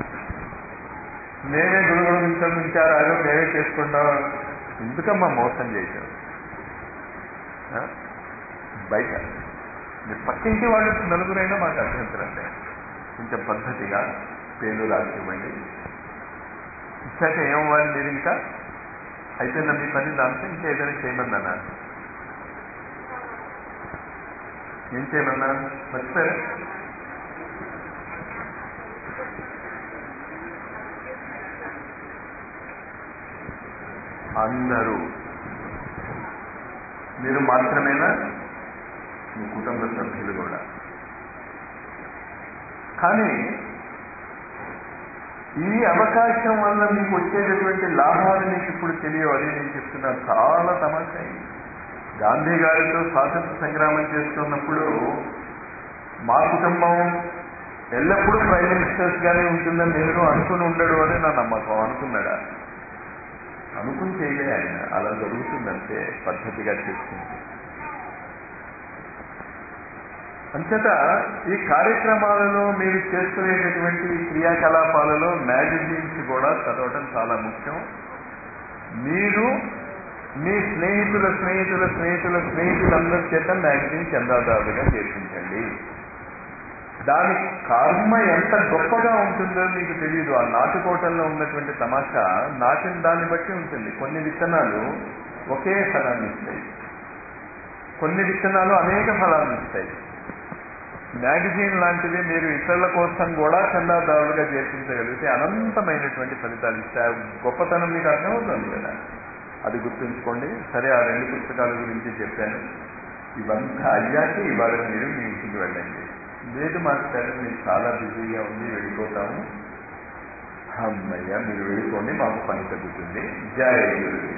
A: మేమే గురుగురు నుంచారు అదో మేమే చేసుకుంటాం ఎందుకమ్మా మోసం చేశాం ఆ? బయట మీ పక్కింటి వాళ్ళు నలుగురైనా మాకు అభ్యంతరం లేదు కొంచెం పద్ధతిగా పేర్లు రాసివ్వండి ఇచ్చాక ఏమవ్వాలి మీరు ఇంకా అయిపోయిందా మీ పని దాంతో ఇంకా ఏదైనా చేయమన్నా ఏం చేయమన్నా మర్చిపోయారా అందరూ మీరు మాత్రమేనా మీ కుటుంబ సభ్యులు కూడా కానీ ఈ అవకాశం వల్ల మీకు వచ్చేటటువంటి లాభాలు మీకు ఇప్పుడు తెలియవు అది నేను చెప్తున్నాను చాలా తమాషా ఇది. గాంధీ గారితో స్వాతంత్ర సంగ్రామం చేస్తున్నప్పుడు మా కుటుంబం ఎల్లప్పుడూ ప్రైమ్ మినిస్టర్స్ గానే ఉంటుందని నేను అనుకుని ఉండడు అని నా నమ్మకం అనుకున్నాడా అనుకుని చేయలే ఆయన అలా జరుగుతుందంటే పద్ధతిగా చేసుకుంటే అంతటా ఈ కార్యక్రమాలలో మీరు చేసుకునేటటువంటి ఈ క్రియాకలాపాలలో మ్యాగజైన్స్ కూడా చదవటం చాలా ముఖ్యం మీరు మీ స్నేహితుల స్నేహితుల స్నేహితుల స్నేహితులందరి చేత మ్యాగజైన్ చందాదారుగా చేర్పించండి దాని కర్మ ఎంత గొప్పగా ఉంటుందో మీకు తెలియదు ఆ నాటుకోటల్లో ఉన్నటువంటి తమాషా నాటిన దాన్ని బట్టి ఉంటుంది కొన్ని విత్తనాలు ఒకే ఫలాన్ని ఇస్తాయి కొన్ని విత్తనాలు అనేక ఫలాన్ని ఇస్తాయి మ్యాగజైన్ లాంటివి మీరు ఇతరుల కోసం కూడా చందాదారులుగా చేర్పించగలిగితే అనంతమైనటువంటి ఫలితాలు ఇస్తాయి ఆ గొప్పతనం మీకు అర్థమవుతుంది కదా అది గుర్తుంచుకోండి సరే ఆ రెండు పుస్తకాల గురించి చెప్పాను ఇవంతా అయ్యాక ఇవాళ మీరు మీ ఇంటికి వెళ్ళండి లేదు మాస్టర్ మీరు చాలా బిజీగా ఉంది వెళ్ళిపోతాము అమ్మయ్య మీరు వెళ్ళిపోండి మాకు పని తగ్గుతుంది జయ గురుదేవ్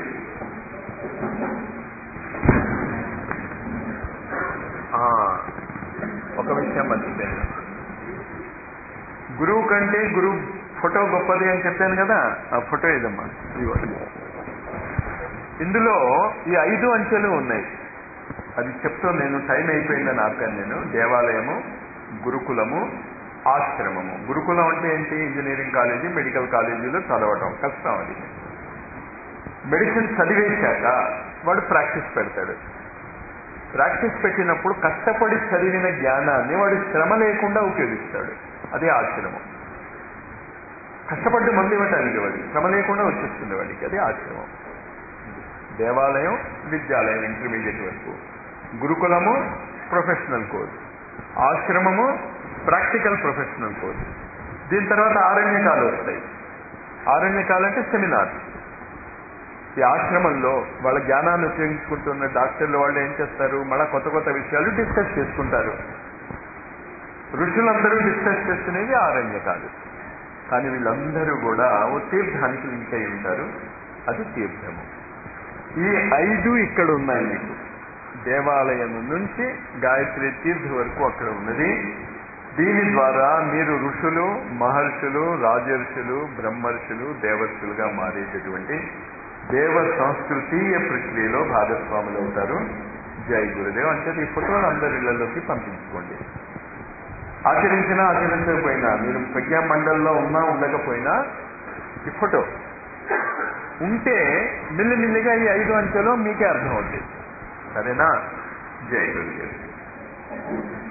A: ఆ, ఒక విషయం మర్చిపోయాను గురువు కంటే గురువు ఫోటో గొప్పది అని చెప్పాను కదా ఆ ఫోటో ఇదమ్మా ఇదిగోండి. ఇందులో ఈ ఐదు అంచెలు ఉన్నాయి అది చెప్తూ నేను టైం అయిపోయిందని ఆపాను నేను దేవాలయము గురుకులము ఆశ్రమము గురుకులం అంటే ఏంటి ఇంజనీరింగ్ కాలేజీ మెడికల్ కాలేజీలో చదవటం కష్టం అది మెడిసిన్ చదివేశాక వాడు ప్రాక్టీస్ పెడతాడు ప్రాక్టీస్ పెట్టినప్పుడు కష్టపడి చదివిన జ్ఞానాన్ని వాడు శ్రమ లేకుండా ఉపయోగిస్తాడు అదే ఆశ్రమం కష్టపడి మంది ఇవ్వటానికి వాడి శ్రమ లేకుండా వచ్చేస్తుంది వాడికి అదే ఆశ్రమం దేవాలయం విద్యాలయం ఇంటర్మీడియట్ వరకు గురుకులము ప్రొఫెషనల్ కోర్స్ ఆశ్రమము ప్రాక్టికల్ ప్రొఫెషనల్ కోర్స్ దీని తర్వాత ఆరణ్యకాలు వస్తాయి ఆరణ్యకాలు అంటే సెమినార్ ఈ ఆశ్రమంలో వాళ్ళ జ్ఞానాన్ని ఉపయోగించుకుంటున్న డాక్టర్లు వాళ్ళు ఏం చేస్తారు మళ్ళీ కొత్త కొత్త విషయాలు డిస్కస్ చేసుకుంటారు ఋషులందరూ డిస్కస్ చేస్తున్నది ఆరణ్యకాలు కానీ వీళ్ళందరూ కూడా ఓ తీర్థానికి లింక్ అయి ఉంటారు అది తీర్థము ఈ ఐదు ఇక్కడ ఉన్నాయి మీకు దేవాలయం నుంచి గాయత్రి తీర్థ వరకు అక్కడ ఉన్నది దీని ద్వారా మీరు ఋషులు మహర్షులు రాజర్షులు బ్రహ్మర్షులు దేవర్షులుగా మారేటటువంటి దేవ సంస్కృతీయ ప్రక్రియలో భాగస్వాములు అవుతారు జై గురుదేవ్ అంటే ఈ ఫోటోలు అందరి ఇళ్లలోకి పంపించుకోండి ఆచరించినా ఆచరించకపోయినా మీరు ప్రజ్ఞా మండలిలో ఉన్నా ఉండకపోయినా ఈ ఫోటో ఉంటే మిల్లిమిల్లిగా ఈ ఐదు అంచెలో మీకే అర్థమవుతుంది సరేనా జై గురుదేవ్